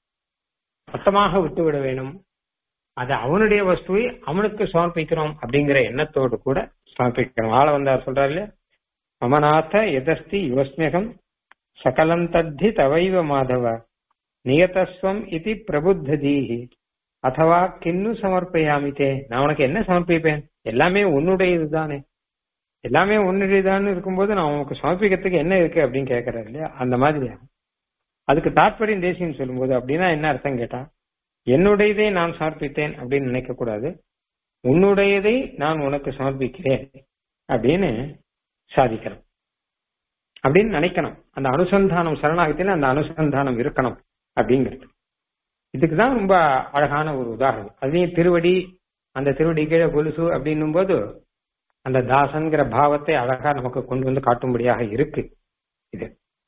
மொத்தமாக விட்டுவிட வேணும் அது அவனுடைய வஸ்துவை அவனுக்கு சமர்ப்பிக்கிறோம் அப்படிங்கிற எண்ணத்தோடு கூட சமர்ப்பிக்கிறோம் ஆள வந்தார் சொல்றாரு இல்லையா மமநாத எதஸ்தி யுவஸ்மியகம் சகலம் தத்தி தவைவ மாதவ நியதஸ்வம் இது பிரபுத்ததீஹி அதுவா கிண்ணு சமர்ப்பயாமித்தே நான் உனக்கு என்ன சமர்ப்பிப்பேன் எல்லாமே உன்னுடையது தானே எல்லாமே உன்னுடையதான்னு இருக்கும்போது நான் உனக்கு சமர்ப்பிக்கிறதுக்கு என்ன இருக்கு அப்படின்னு கேட்கறாரு இல்லையா அந்த மாதிரியா அதுக்கு தாற்பயம் தேசியம் சொல்லும்போது அப்படின்னா என்ன அர்த்தம் கேட்டா என்னுடையதை நான் சமர்ப்பித்தேன் அப்படின்னு நினைக்க கூடாது உன்னுடையதை நான் உனக்கு சமர்ப்பிக்கிறேன் அப்படின்னு சாதிக்கிறோம் அப்படின்னு நினைக்கணும் அந்த அனுசந்தானம் சரணாகத்தில் அந்த அனுசந்தானம் இருக்கணும் அப்படிங்கிறது இதுக்குதான் ரொம்ப அழகான ஒரு உதாரணம் அதுலயும் திருவடி அந்த திருவடி கீழே கொலுசு அப்படின்னும் போது அந்த தாசன்கிற பாவத்தை அழகா நமக்கு கொண்டு வந்து காட்டும்படியாக இருக்கு இது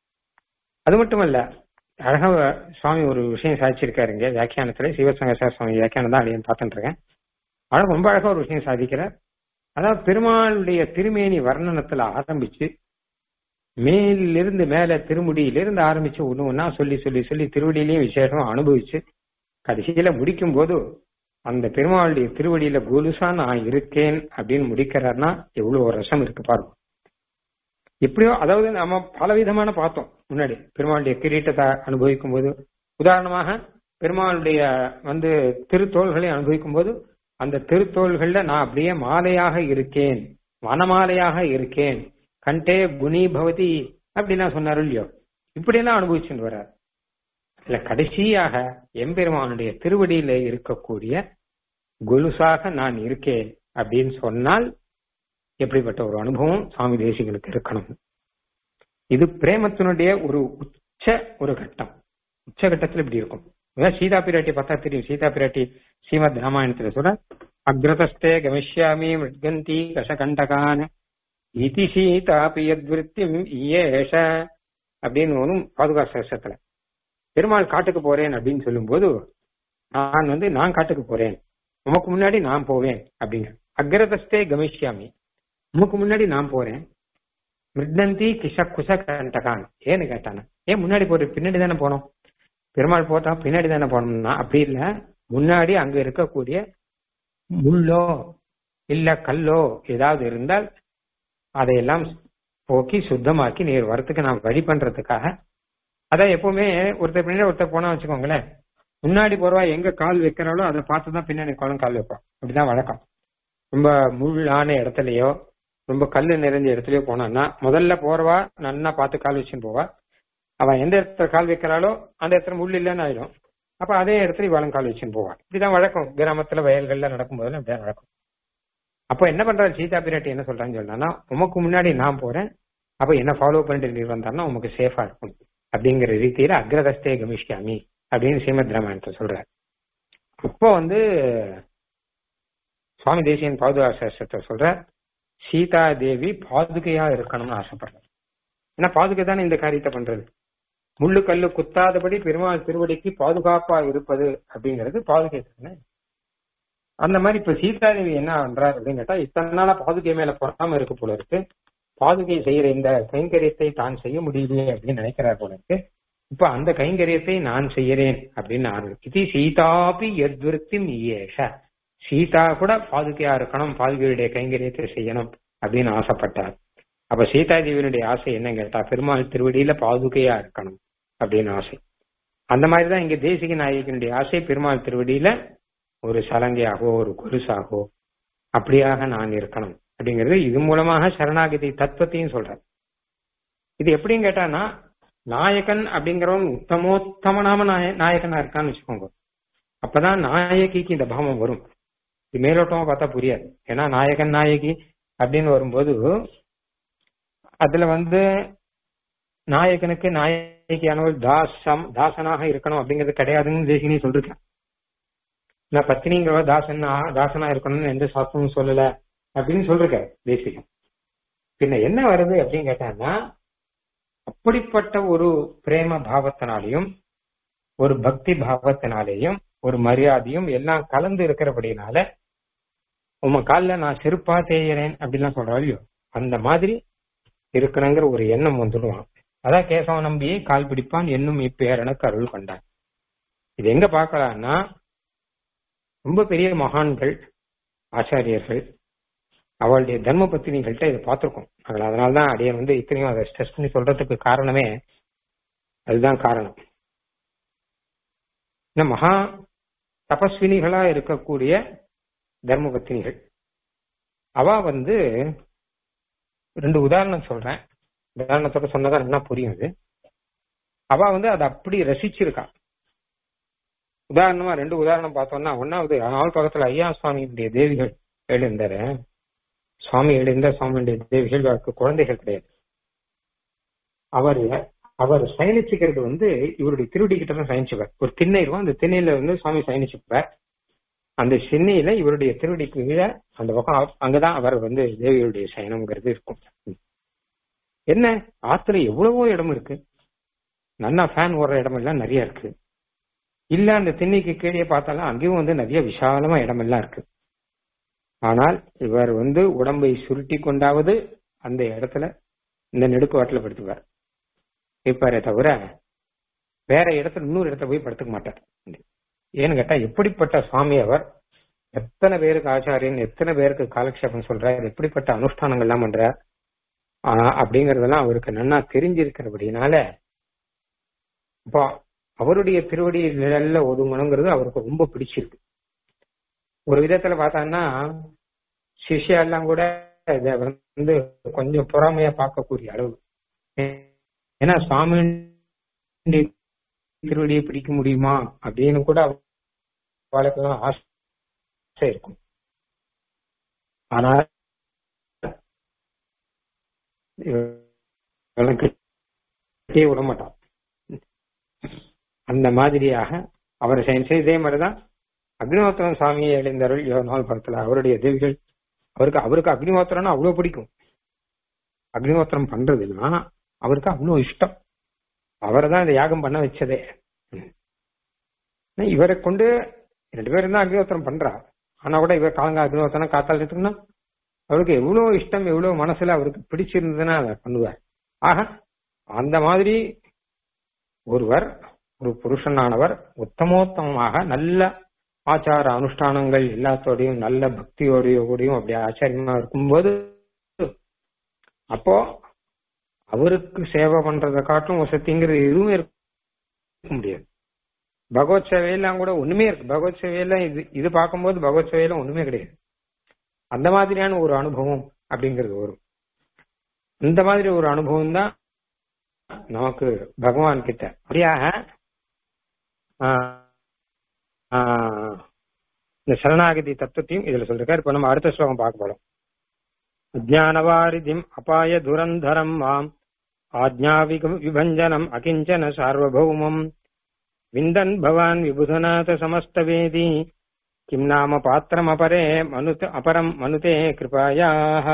அது மட்டுமல்ல அழகா சுவாமி ஒரு விஷயம் சாதிச்சிருக்காரு இங்க வியாக்கியானத்துல சிவசங்கர சுவாமி வியாக்கியானம் தான் அடியன் பார்த்துட்டு இருக்கேன் அழகா ரொம்ப அழகா ஒரு விஷயம் சாதிக்கிறார் அதாவது பெருமாளுடைய திருமேனி வர்ணனத்துல ஆரம்பிச்சு மேலிருந்து மேல திருமுடியிலிருந்து ஆரம்பிச்சு ஒண்ணு ஒன்னா சொல்லி சொல்லி சொல்லி திருவடியிலையும் விசேஷமா அனுபவிச்சு கடைசியில முடிக்கும் போது அந்த பெருமாளுடைய திருவடியில கொலுசா நான் இருக்கேன் அப்படின்னு முடிக்கிறார்னா எவ்வளவு ஒரு ரசம் இருக்கு பாருங்க எப்படியோ அதாவது நம்ம பலவிதமான பார்த்தோம் முன்னாடி பெருமாளுடைய கிரீட்டத்தை அனுபவிக்கும் போது உதாரணமாக பெருமாளுடைய வந்து திருத்தோள்களை அனுபவிக்கும் போது அந்த திருத்தோள்கள்ல நான் அப்படியே மாலையாக இருக்கேன் வனமாலையாக இருக்கேன் கண்டே குணி பவதி அப்படின்னா சொன்னாரு இல்லையோ இப்படியெல்லாம் அனுபவிச்சுட்டு வர்றார் இல்ல கடைசியாக எம்பெருமானுடைய திருவடியில இருக்கக்கூடிய கொலுசாக நான் இருக்கேன் அப்படின்னு சொன்னால் எப்படிப்பட்ட ஒரு அனுபவம் சுவாமி தேசிகளுக்கு இருக்கணும் இது பிரேமத்தினுடைய ஒரு உச்ச ஒரு கட்டம் உச்ச கட்டத்துல இப்படி இருக்கும் சீதா பிராட்டி பார்த்தா தெரியும் சீதா பிராட்டி ஸ்ரீமத் ராமாயணத்துல சொல்ற அக்ரதஸ்தே கமிஷ்யாமி மிருகந்தி கஷகண்டகான இதி சீதாபி யத்விருத்தியும் இயேஷ அப்படின்னு ஒன்றும் பாதுகா சேஷத்துல பெருமாள் காட்டுக்கு போறேன் அப்படின்னு சொல்லும்போது நான் வந்து நான் காட்டுக்கு போறேன் உமக்கு முன்னாடி நான் போவேன் அப்படிங்க அக்ரதஸ்தே கமிஷ்யாமி உமக்கு முன்னாடி நான் போறேன் மிருதந்தி கிஷ குஷ கண்டகான் ஏன்னு கேட்டான ஏன் முன்னாடி போற பின்னாடி தானே போனோம் பெருமாள் போட்டா பின்னாடி தானே போனோம்னா அப்படி இல்ல முன்னாடி அங்க இருக்கக்கூடிய முள்ளோ இல்ல கல்லோ ஏதாவது இருந்தால் அதையெல்லாம் போக்கி சுத்தமாக்கி நீர் வரத்துக்கு நான் வழி பண்றதுக்காக அதான் எப்பவுமே ஒருத்தர் பின்னாடி ஒருத்தர் போனா வச்சுக்கோங்களேன் முன்னாடி போறவா எங்க கால் வைக்கிறாளோ அதை பார்த்து தான் பின்னாடி குளம் கால் வைப்பான் அப்படிதான் வழக்கம் ரொம்ப முள்ளான இடத்துலயோ ரொம்ப கல்லு நிறைஞ்ச இடத்துலயோ போனான்னா முதல்ல போறவா நன்னா பார்த்து கால் வச்சுன்னு போவா அவன் எந்த இடத்துல கால் வைக்கிறாளோ அந்த இடத்துல முள் இல்லைன்னு ஆயிடும் அப்ப அதே இடத்துல இவளும் கால் வச்சுன்னு போவான் இப்படிதான் வழக்கம் கிராமத்துல வயல்கள்ல நடக்கும்போது அப்படிதான் நடக்கும் அப்ப என்ன பண்றாரு சீதா பிராட்டி என்ன சொல்றான்னு சொன்னா உமக்கு முன்னாடி நான் போறேன் அப்ப என்ன ஃபாலோ பண்ணிட்டு நீ வந்தாருன்னா உமக்கு சேஃபா இருக்கும் அப்படிங்கிற ரீதியில அக்ரதஸ்தே கமிஷ்யாமி அப்படின்னு ஸ்ரீமத் ராமாயணத்தை சொல்றாரு அப்போ வந்து சுவாமி தேசியன் பாதுகா சாஸ்திரத்தை சொல்ற சீதா தேவி பாதுகையா இருக்கணும்னு ஆசைப்படுறாரு ஏன்னா பாதுகை தானே இந்த காரியத்தை பண்றது முள்ளு கல்லு குத்தாதபடி பெருமாள் திருவடிக்கு பாதுகாப்பா இருப்பது அப்படிங்கிறது பாதுகை தானே அந்த மாதிரி இப்ப சீதாதேவி என்ன பண்றாரு அப்படின்னு கேட்டா இத்தனை நாளா பாதுகை மேல பொறாம இருக்கு போல இருக்கு பாதுகை செய்யற இந்த கைங்கரியத்தை தான் செய்ய முடியலையே அப்படின்னு நினைக்கிறார் போல இருக்கு இப்ப அந்த கைங்கரியத்தை நான் செய்யறேன் அப்படின்னு ஆரம்பிச்சு இது சீதாபி எத்விருத்தி ஈயேஷ சீதா கூட பாதுகையா இருக்கணும் பாதுகையுடைய கைங்கரியத்தை செய்யணும் அப்படின்னு ஆசைப்பட்டார் அப்ப சீதா தேவியினுடைய ஆசை என்ன கேட்டா பெருமாள் திருவடியில பாதுகையா இருக்கணும் அப்படின்னு ஆசை அந்த மாதிரிதான் இங்க தேசிக நாயகனுடைய ஆசை பெருமாள் திருவடியில ஒரு சலங்கையாகவோ ஒரு கொலுசாகவோ அப்படியாக நான் இருக்கணும் அப்படிங்கிறது இது மூலமாக சரணாகதி தத்துவத்தையும் சொல்றேன் இது எப்படின்னு கேட்டானா நாயகன் அப்படிங்கிறவன் உத்தமோத்தமனாம நாய நாயகனா இருக்கான்னு வச்சுக்கோங்க அப்பதான் நாயகிக்கு இந்த பாவம் வரும் இது மேலோட்டமா பார்த்தா புரியாது ஏன்னா நாயகன் நாயகி அப்படின்னு வரும்போது அதுல வந்து நாயகனுக்கு நாயகியானவர் தாசம் தாசனாக இருக்கணும் அப்படிங்கிறது கிடையாதுன்னு தேசினி சொல்லிருக்கேன் நான் பத்தினிங்கிற தாசன் தாசனா இருக்கணும்னு எந்த சாஸ்திரமும் சொல்லல அப்படின்னு சொல்லிருக்க தேசிகம் பின்ன என்ன வருது அப்படின்னு கேட்டான்னா அப்படிப்பட்ட ஒரு பிரேம பாவத்தினாலையும் ஒரு பக்தி பாவத்தினாலேயும் ஒரு மரியாதையும் எல்லாம் கலந்து இருக்கிறபடினால உங்க காலில் நான் செருப்பா தேயிறேன் அப்படிலாம் சொல்றா இல்லையோ அந்த மாதிரி இருக்கணுங்கிற ஒரு எண்ணம் வந்துடுவான் அதான் கேசவ நம்பி கால் பிடிப்பான் என்னும் இப்பேர் எனக்கு அருள் கொண்டான் இது எங்க பார்க்கலாம்னா ரொம்ப பெரிய மகான்கள் ஆச்சாரியர்கள் அவளுடைய தர்ம பத்தினிகள்கிட்ட இதை பார்த்திருக்கோம் நாங்கள் அதனால்தான் அடியன் வந்து இத்தனையும் அதை ஸ்ட்ரெஸ் பண்ணி சொல்றதுக்கு காரணமே அதுதான் காரணம் இந்த மகா தபஸ்வினிகளா இருக்கக்கூடிய தர்ம பத்தினிகள் அவ வந்து ரெண்டு உதாரணம் சொல்றேன் உதாரணத்தோட சொன்னதா என்ன புரியும் அது அவ வந்து அதை அப்படி ரசிச்சிருக்கா உதாரணமா ரெண்டு உதாரணம் பார்த்தோம்னா ஒன்னாவது நாள் பக்கத்துல ஐயா சுவாமியுடைய தேவிகள் எழுந்தாரு சுவாமி எழுந்த சுவாமியுடைய தேவிகள் அவருக்கு குழந்தைகள் கிடையாது அவர் அவர் சயனிச்சுக்கிறது வந்து இவருடைய திருடி கிட்ட தான் சயனிச்சுப்பார் ஒரு திண்ணை இருக்கும் அந்த திண்ணையில வந்து சுவாமி சயனிச்சுப்பார் அந்த சின்னையில இவருடைய திருடிக்கு கீழே அந்த பக்கம் அங்கதான் அவர் வந்து தேவியுடைய சயனம்ங்கிறது இருக்கும் என்ன ஆத்துல எவ்வளவோ இடம் இருக்கு நன்னா ஃபேன் ஓடுற இடம் எல்லாம் நிறைய இருக்கு இல்ல அந்த திண்ணைக்கு கீழே பார்த்தாலும் அங்கேயும் வந்து நிறைய விசாலமா இடமெல்லாம் இருக்கு ஆனால் இவர் வந்து உடம்பை சுருட்டி கொண்டாவது அந்த இடத்துல இந்த நெடுக்குவாட்டில் படுத்துவார் இருப்பாரே தவிர வேற இடத்துல இன்னொரு இடத்துல போய் படுத்துக்க மாட்டார் ஏன்னு கேட்டா எப்படிப்பட்ட சுவாமி அவர் எத்தனை பேருக்கு ஆச்சாரியன் எத்தனை பேருக்கு காலக்ஷேபம் சொல்றார் எப்படிப்பட்ட அனுஷ்டானங்கள் எல்லாம் பண்றார் அப்படிங்கறதெல்லாம் அவருக்கு நன்னா தெரிஞ்சிருக்கிறபடினால இப்போ அவருடைய திருவடி நிழல்ல ஒதுங்கணுங்கிறது அவருக்கு ரொம்ப பிடிச்சிருக்கு ஒரு விதத்துல பார்த்தான்னா சிஷ்யா எல்லாம் கூட இத வந்து கொஞ்சம் பொறாமையா பார்க்கக்கூடிய அளவு ஏன்னா சுவாமி திருவடியை பிடிக்க முடியுமா அப்படின்னு கூட அவளுக்கெல்லாம் ஆசை இருக்கும் ஆனா விட மாட்டான் அந்த மாதிரியாக அவர் செய்ய இதே மாதிரிதான் அக்னிஹோத்திரம் சுவாமியை எழுந்தருள் நாள் படத்துல அவருடைய தேவிகள் அவருக்கு அவருக்கு அக்னிஹோத்திரம்னா அவ்வளவு பிடிக்கும் அக்னிஹோத்திரம் பண்றதுன்னா அவருக்கு அவ்வளவு இஷ்டம் அவரை தான் இந்த யாகம் பண்ண வச்சதே இவரை கொண்டு ரெண்டு பேரும் தான் அக்னிஹோத்திரம் பண்றா ஆனா கூட இவர் காலங்க அக்னிஹோத்திரம் காத்தால் எடுத்துக்கணும்னா அவருக்கு எவ்வளவு இஷ்டம் எவ்வளவு மனசுல அவருக்கு பிடிச்சிருந்ததுன்னா அதை பண்ணுவார் ஆக அந்த மாதிரி ஒருவர் ஒரு புருஷனானவர் உத்தமோத்தமமாக நல்ல ஆச்சார அனுஷ்டானங்கள் எல்லாத்தோடையும் நல்ல பக்தியோடையும் அப்படி ஆச்சாரியமா இருக்கும்போது அப்போ அவருக்கு சேவை பண்றதை காட்டும் வசதிங்கிறது எதுவுமே இருக்க முடியாது பகவத் சேவையெல்லாம் கூட ஒண்ணுமே இருக்கு பகவத் சேவையெல்லாம் இது இது பார்க்கும்போது பகவத் சேவையெல்லாம் ஒண்ணுமே கிடையாது அந்த மாதிரியான ஒரு அனுபவம் அப்படிங்கிறது வரும் இந்த மாதிரி ஒரு அனுபவம் தான் நமக்கு பகவான் கிட்ட அப்படியாக இந்த சரணாகதி தத்துவத்தையும் இதுல சொல்லிருக்காரு இப்ப நம்ம அடுத்த ஸ்லோகம் பார்க்க போறோம் அஜானவாரிதிம் அபாய துரந்தரம் மாம் ஆஜ்ஞாவிக விபஞ்சனம் அகிஞ்சன சார்வபௌமம் விந்தன் பவான் விபுதநாத சமஸ்தவேதி கிம் நாம பாத்திரம் அபரே மனுத அபரம் மனுதே கிருபாயாக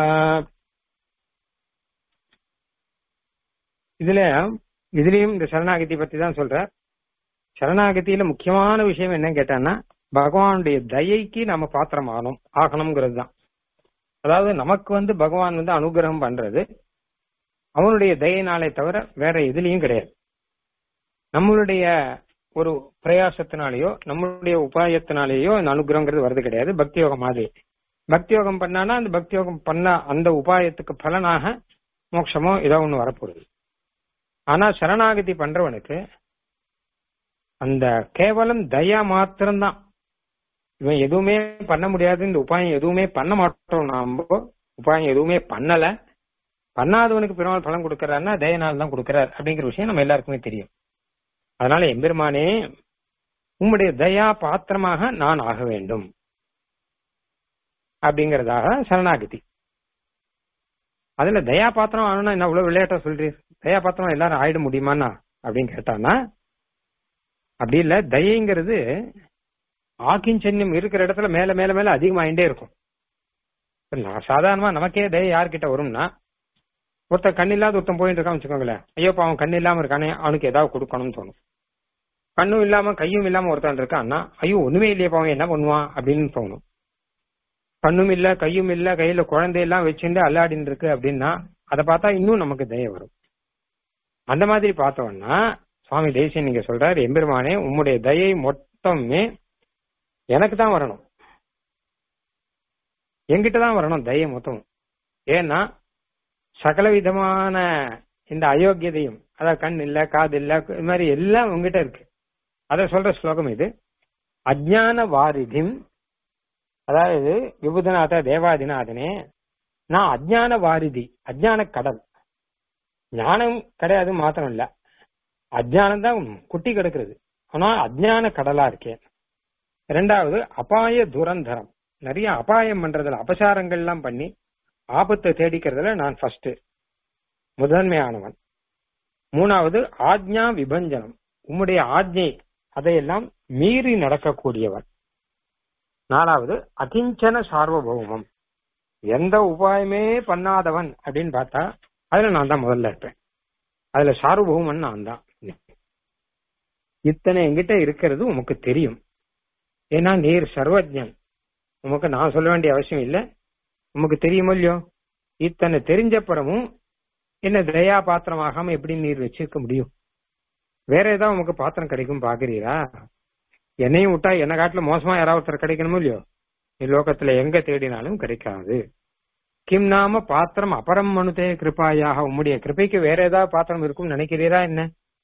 இதுல இதுலயும் இந்த சரணாகதி பத்தி தான் சொல்ற சரணாகதியில முக்கியமான விஷயம் என்னன்னு கேட்டான்னா பகவானுடைய தயைக்கு நம்ம பாத்திரம் ஆகணும் ஆகணுங்கிறது தான் அதாவது நமக்கு வந்து பகவான் வந்து அனுகிரகம் பண்றது அவனுடைய தயைனாலே தவிர வேற எதுலயும் கிடையாது நம்மளுடைய ஒரு பிரயாசத்தினாலேயோ நம்மளுடைய உபாயத்தினாலேயோ இந்த அனுகிரகங்கிறது வருது கிடையாது பக்தி யோகம் மாதிரி பக்தி யோகம் பண்ணானா அந்த பக்தி யோகம் பண்ண அந்த உபாயத்துக்கு பலனாக மோட்சமோ ஏதோ ஒண்ணு வரப்போகுது ஆனா சரணாகதி பண்றவனுக்கு அந்த கேவலம் தயா மாத்திரம்தான் இவன் எதுவுமே பண்ண முடியாது இந்த உபாயம் எதுவுமே பண்ண மாட்டோம் நாம உபாயம் எதுவுமே பண்ணல பண்ணாதவனுக்கு பெருமாள் பலன் கொடுக்கறாருன்னா தயனால் தான் கொடுக்கறார் அப்படிங்கிற விஷயம் நம்ம எல்லாருக்குமே தெரியும் அதனால எம்பெருமானே உம்முடைய தயா பாத்திரமாக நான் ஆக வேண்டும் அப்படிங்கறதாக சரணாகதி அதுல தயா பாத்திரம் ஆகணும்னா என்ன இவ்வளவு விளையாட்டா சொல்றீர் தயா பாத்திரம் எல்லாரும் ஆயிட முடியுமாண்ணா அப்படின்னு கேட்டானா அப்படி இல்ல தயைங்கிறது ஆக்கிஞ்சன்யம் இருக்கிற இடத்துல மேல மேல மேல அதிகமாயிட்டே இருக்கும் இப்ப நான் சாதாரணமா நமக்கே தய யார்கிட்ட வரும்னா ஒருத்தன் கண் இல்லாத ஒருத்தன் போயிட்டு இருக்கான்னு வச்சுக்கோங்களேன் ஐயோ இப்ப அவன் கண் இல்லாம இருக்கானே அவனுக்கு ஏதாவது கொடுக்கணும்னு தோணும் கண்ணும் இல்லாம கையும் இல்லாம ஒருத்தன் இருக்கான்னா ஐயோ ஒண்ணுமே இல்லையே அவன் என்ன பண்ணுவான் அப்படின்னு தோணும் கண்ணும் இல்ல கையும் இல்ல கையில குழந்தையெல்லாம் வச்சுட்டு அல்லாடின்னு இருக்கு அப்படின்னா அதை பார்த்தா இன்னும் நமக்கு தய வரும் அந்த மாதிரி பார்த்தோம்னா சுவாமி தேசியன் நீங்க சொல்றாரு எம்பெருமானே உம்முடைய தயை மொத்தமே எனக்கு தான் வரணும் என்கிட்ட தான் வரணும் தயை மொத்தம் ஏன்னா சகல விதமான இந்த அயோக்கியதையும் அதாவது கண் இல்ல காது இல்ல இது மாதிரி எல்லாம் உங்ககிட்ட இருக்கு அத சொல்ற ஸ்லோகம் இது அஜ்ஞான வாரிதிம் அதாவது விபுதநாத தேவாதிநாதனே நான் அஜ்ஞான வாரிதி அஜ்ஞான கடல் ஞானம் கிடையாது மாத்திரம் இல்ல அஜ்ஞானம் தான் குட்டி கிடக்குறது ஆனா அஜ்ஞான கடலா இருக்கேன் இரண்டாவது அபாய துரந்தரம் நிறைய அபாயம் பண்றதுல அபசாரங்கள் எல்லாம் பண்ணி ஆபத்தை தேடிக்கிறதுல நான் ஃபர்ஸ்ட் முதன்மையானவன் மூணாவது ஆக்ஞா விபஞ்சனம் உம்முடைய ஆஜ்ஞை அதையெல்லாம் மீறி நடக்கக்கூடியவன் நாலாவது அகிஞ்சன சார்வபௌமம் எந்த உபாயமே பண்ணாதவன் அப்படின்னு பார்த்தா அதுல நான் தான் முதல்ல இருப்பேன் அதுல சார்வபௌமன் நான் தான் இத்தனை என்கிட்ட இருக்கிறது உமக்கு தெரியும் ஏன்னா நீர் சர்வஜன் உமக்கு நான் சொல்ல வேண்டிய அவசியம் இல்லை உமக்கு தெரியுமோ இல்லையோ இத்தனை தெரிஞ்சப்புறமும் என்ன தயா பாத்திரமாகாம எப்படி நீர் வச்சிருக்க முடியும் வேற ஏதாவது உமக்கு பாத்திரம் கிடைக்கும் பாக்குறீரா என்னையும் விட்டா என்ன காட்டுல மோசமா யாராவது ஒருத்தர் கிடைக்கணுமோ இல்லையோ லோகத்துல எங்க தேடினாலும் கிடைக்காது கிம் நாம பாத்திரம் அபரம் மனுதே கிருப்பாயாக உம்முடைய கிருப்பைக்கு வேற ஏதாவது பாத்திரம் இருக்கும்னு நினைக்கிறீரா என்ன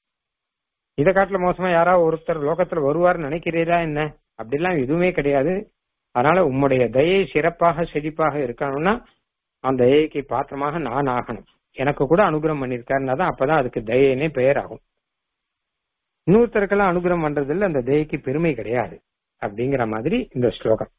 இதை காட்டுல மோசமா யாராவது ஒருத்தர் லோகத்துல வருவார்னு நினைக்கிறீரா என்ன அப்படிலாம் எதுவுமே கிடையாது அதனால உம்முடைய தயை சிறப்பாக செழிப்பாக இருக்கணும்னா அந்த தயைக்கு பாத்திரமாக நான் ஆகணும் எனக்கு கூட அனுகிரகம் பண்ணிருக்காருன்னா தான் அப்பதான் அதுக்கு தயனே பெயர் ஆகும் இன்னொருத்தருக்கெல்லாம் அனுகிரகம் பண்றதுல அந்த தயைக்கு பெருமை கிடையாது அப்படிங்கிற மாதிரி இந்த ஸ்லோகம்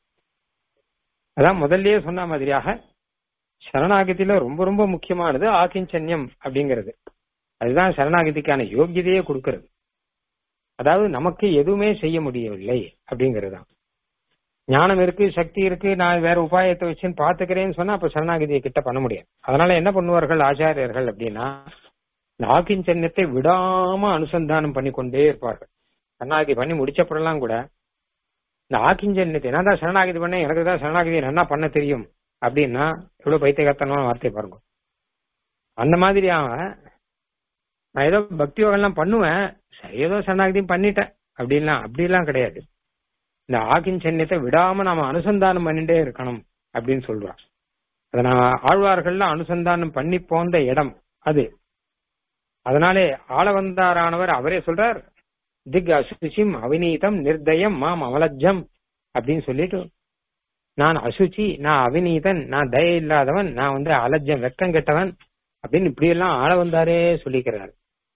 அதான் முதல்லயே சொன்ன மாதிரியாக சரணாகதியில ரொம்ப ரொம்ப முக்கியமானது ஆகிஞ்சன்யம் அப்படிங்கிறது அதுதான் சரணாகதிக்கான யோகியதையே கொடுக்கிறது அதாவது நமக்கு எதுவுமே செய்ய முடியவில்லை அப்படிங்கிறது தான் ஞானம் இருக்கு சக்தி இருக்கு நான் வேற உபாயத்தை வச்சுன்னு பாத்துக்கிறேன்னு சொன்னா அப்ப சரணாகதியை கிட்ட பண்ண முடியாது அதனால என்ன பண்ணுவார்கள் ஆச்சாரியர்கள் அப்படின்னா நாகிஞ்சன்யத்தை விடாம அனுசந்தானம் பண்ணி கொண்டே இருப்பார்கள் சரணாகதி பண்ணி முடிச்சப்படலாம் கூட இந்த ஆக்கிஞ்சன்யத்தை நான் தான் சரணாகதி பண்ணேன் எனக்கு தான் சரணாகதி நல்லா பண்ண தெரியும் அப்படின்னா எவ்வளவு பைத்தியகத்தனமான வார்த்தை பாருங்க அந்த மாதிரி அவன் நான் ஏதோ பக்தி யோகம்லாம் பண்ணுவேன் சரி ஏதோ சரணாகதியும் பண்ணிட்டேன் அப்படின்லாம் அப்படிலாம் கிடையாது இந்த ஆக்கிஞ்சன்யத்தை விடாம நாம அனுசந்தானம் பண்ணிட்டே இருக்கணும் அப்படின்னு சொல்றான் அதை நான் ஆழ்வார்கள்லாம் அனுசந்தானம் பண்ணி போந்த இடம் அது அதனாலே ஆளவந்தாரானவர் அவரே சொல்றார் திக் அசுச்சிம் அவிநீதம் நிர்தயம் மாம் அமலஜம் அப்படின்னு சொல்லிட்டு நான் அசுச்சி நான் அவிநீதன் நான் தய இல்லாதவன் நான் வந்து அலஜம் வெக்கம் கெட்டவன் அப்படின்னு இப்படி எல்லாம் ஆள வந்தாரே சொல்லிக்கிறார்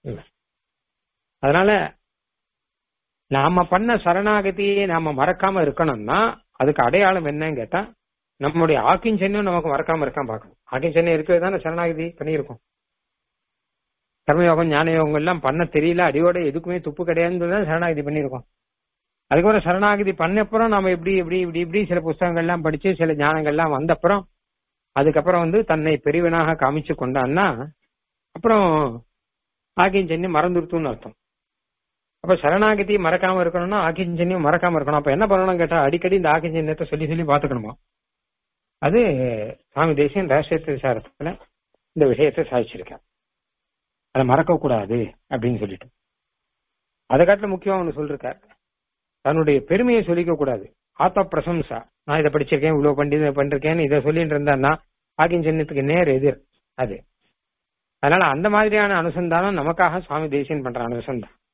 அதனால நாம பண்ண சரணாகதியை நாம மறக்காம இருக்கணும்னா அதுக்கு அடையாளம் என்னன்னு கேட்டா நம்மளுடைய ஆக்கிஞ்சன்யம் நமக்கு மறக்காம இருக்காம பார்க்கணும் ஆக்கிஞ்சன்யம் இருக்கிறது தானே சரணாகதி பண்ணியிருக்கோம் கர்மயோகம் ஞான யோகம் எல்லாம் பண்ண தெரியல அடியோட எதுக்குமே துப்பு கிடையாதுன்னு தான் சரணாகதி பண்ணியிருக்கோம் அதுக்கப்புறம் சரணாகதி பண்ணப்புறம் நாம எப்படி இப்படி இப்படி இப்படி சில புஸ்தகங்கள்லாம் படிச்சு சில ஞானங்கள்லாம் வந்தப்புறம் அதுக்கப்புறம் வந்து தன்னை பெரியவனாக காமிச்சு கொண்டான்னா அப்புறம் ஆகிஞ்சன்யம் மறந்துருத்துன்னு அர்த்தம் அப்ப சரணாகதி மறக்காம இருக்கணும்னா ஆகிஞ்சன்யம் மறக்காம இருக்கணும் அப்ப என்ன பண்ணணும் கேட்டா அடிக்கடி இந்த ஆகிஞ்சன்யத்தை சொல்லி சொல்லி பாத்துக்கணுமா அது சுவாமி தேசியன் ரகசியத்து விசாரத்துல இந்த விஷயத்தை சாதிச்சிருக்கேன் அதை மறக்க கூடாது அப்படின்னு சொல்லிட்டு அதை காட்டில முக்கியம் ஒன்று சொல்லிருக்கார் தன்னுடைய பெருமையை சொல்லிக்க கூடாது ஆத்ம பிரசம்சா நான் இதை படிச்சிருக்கேன் இவ்வளவு பண்டி பண்ணிருக்கேன்னு இதை சொல்லிட்டு இருந்தான்னா ஆகின் சின்னத்துக்கு நேர் எதிர் அது அதனால அந்த மாதிரியான அனுசந்தானம் நமக்காக சுவாமி தேசியன் பண்ற அனுசந்தானம்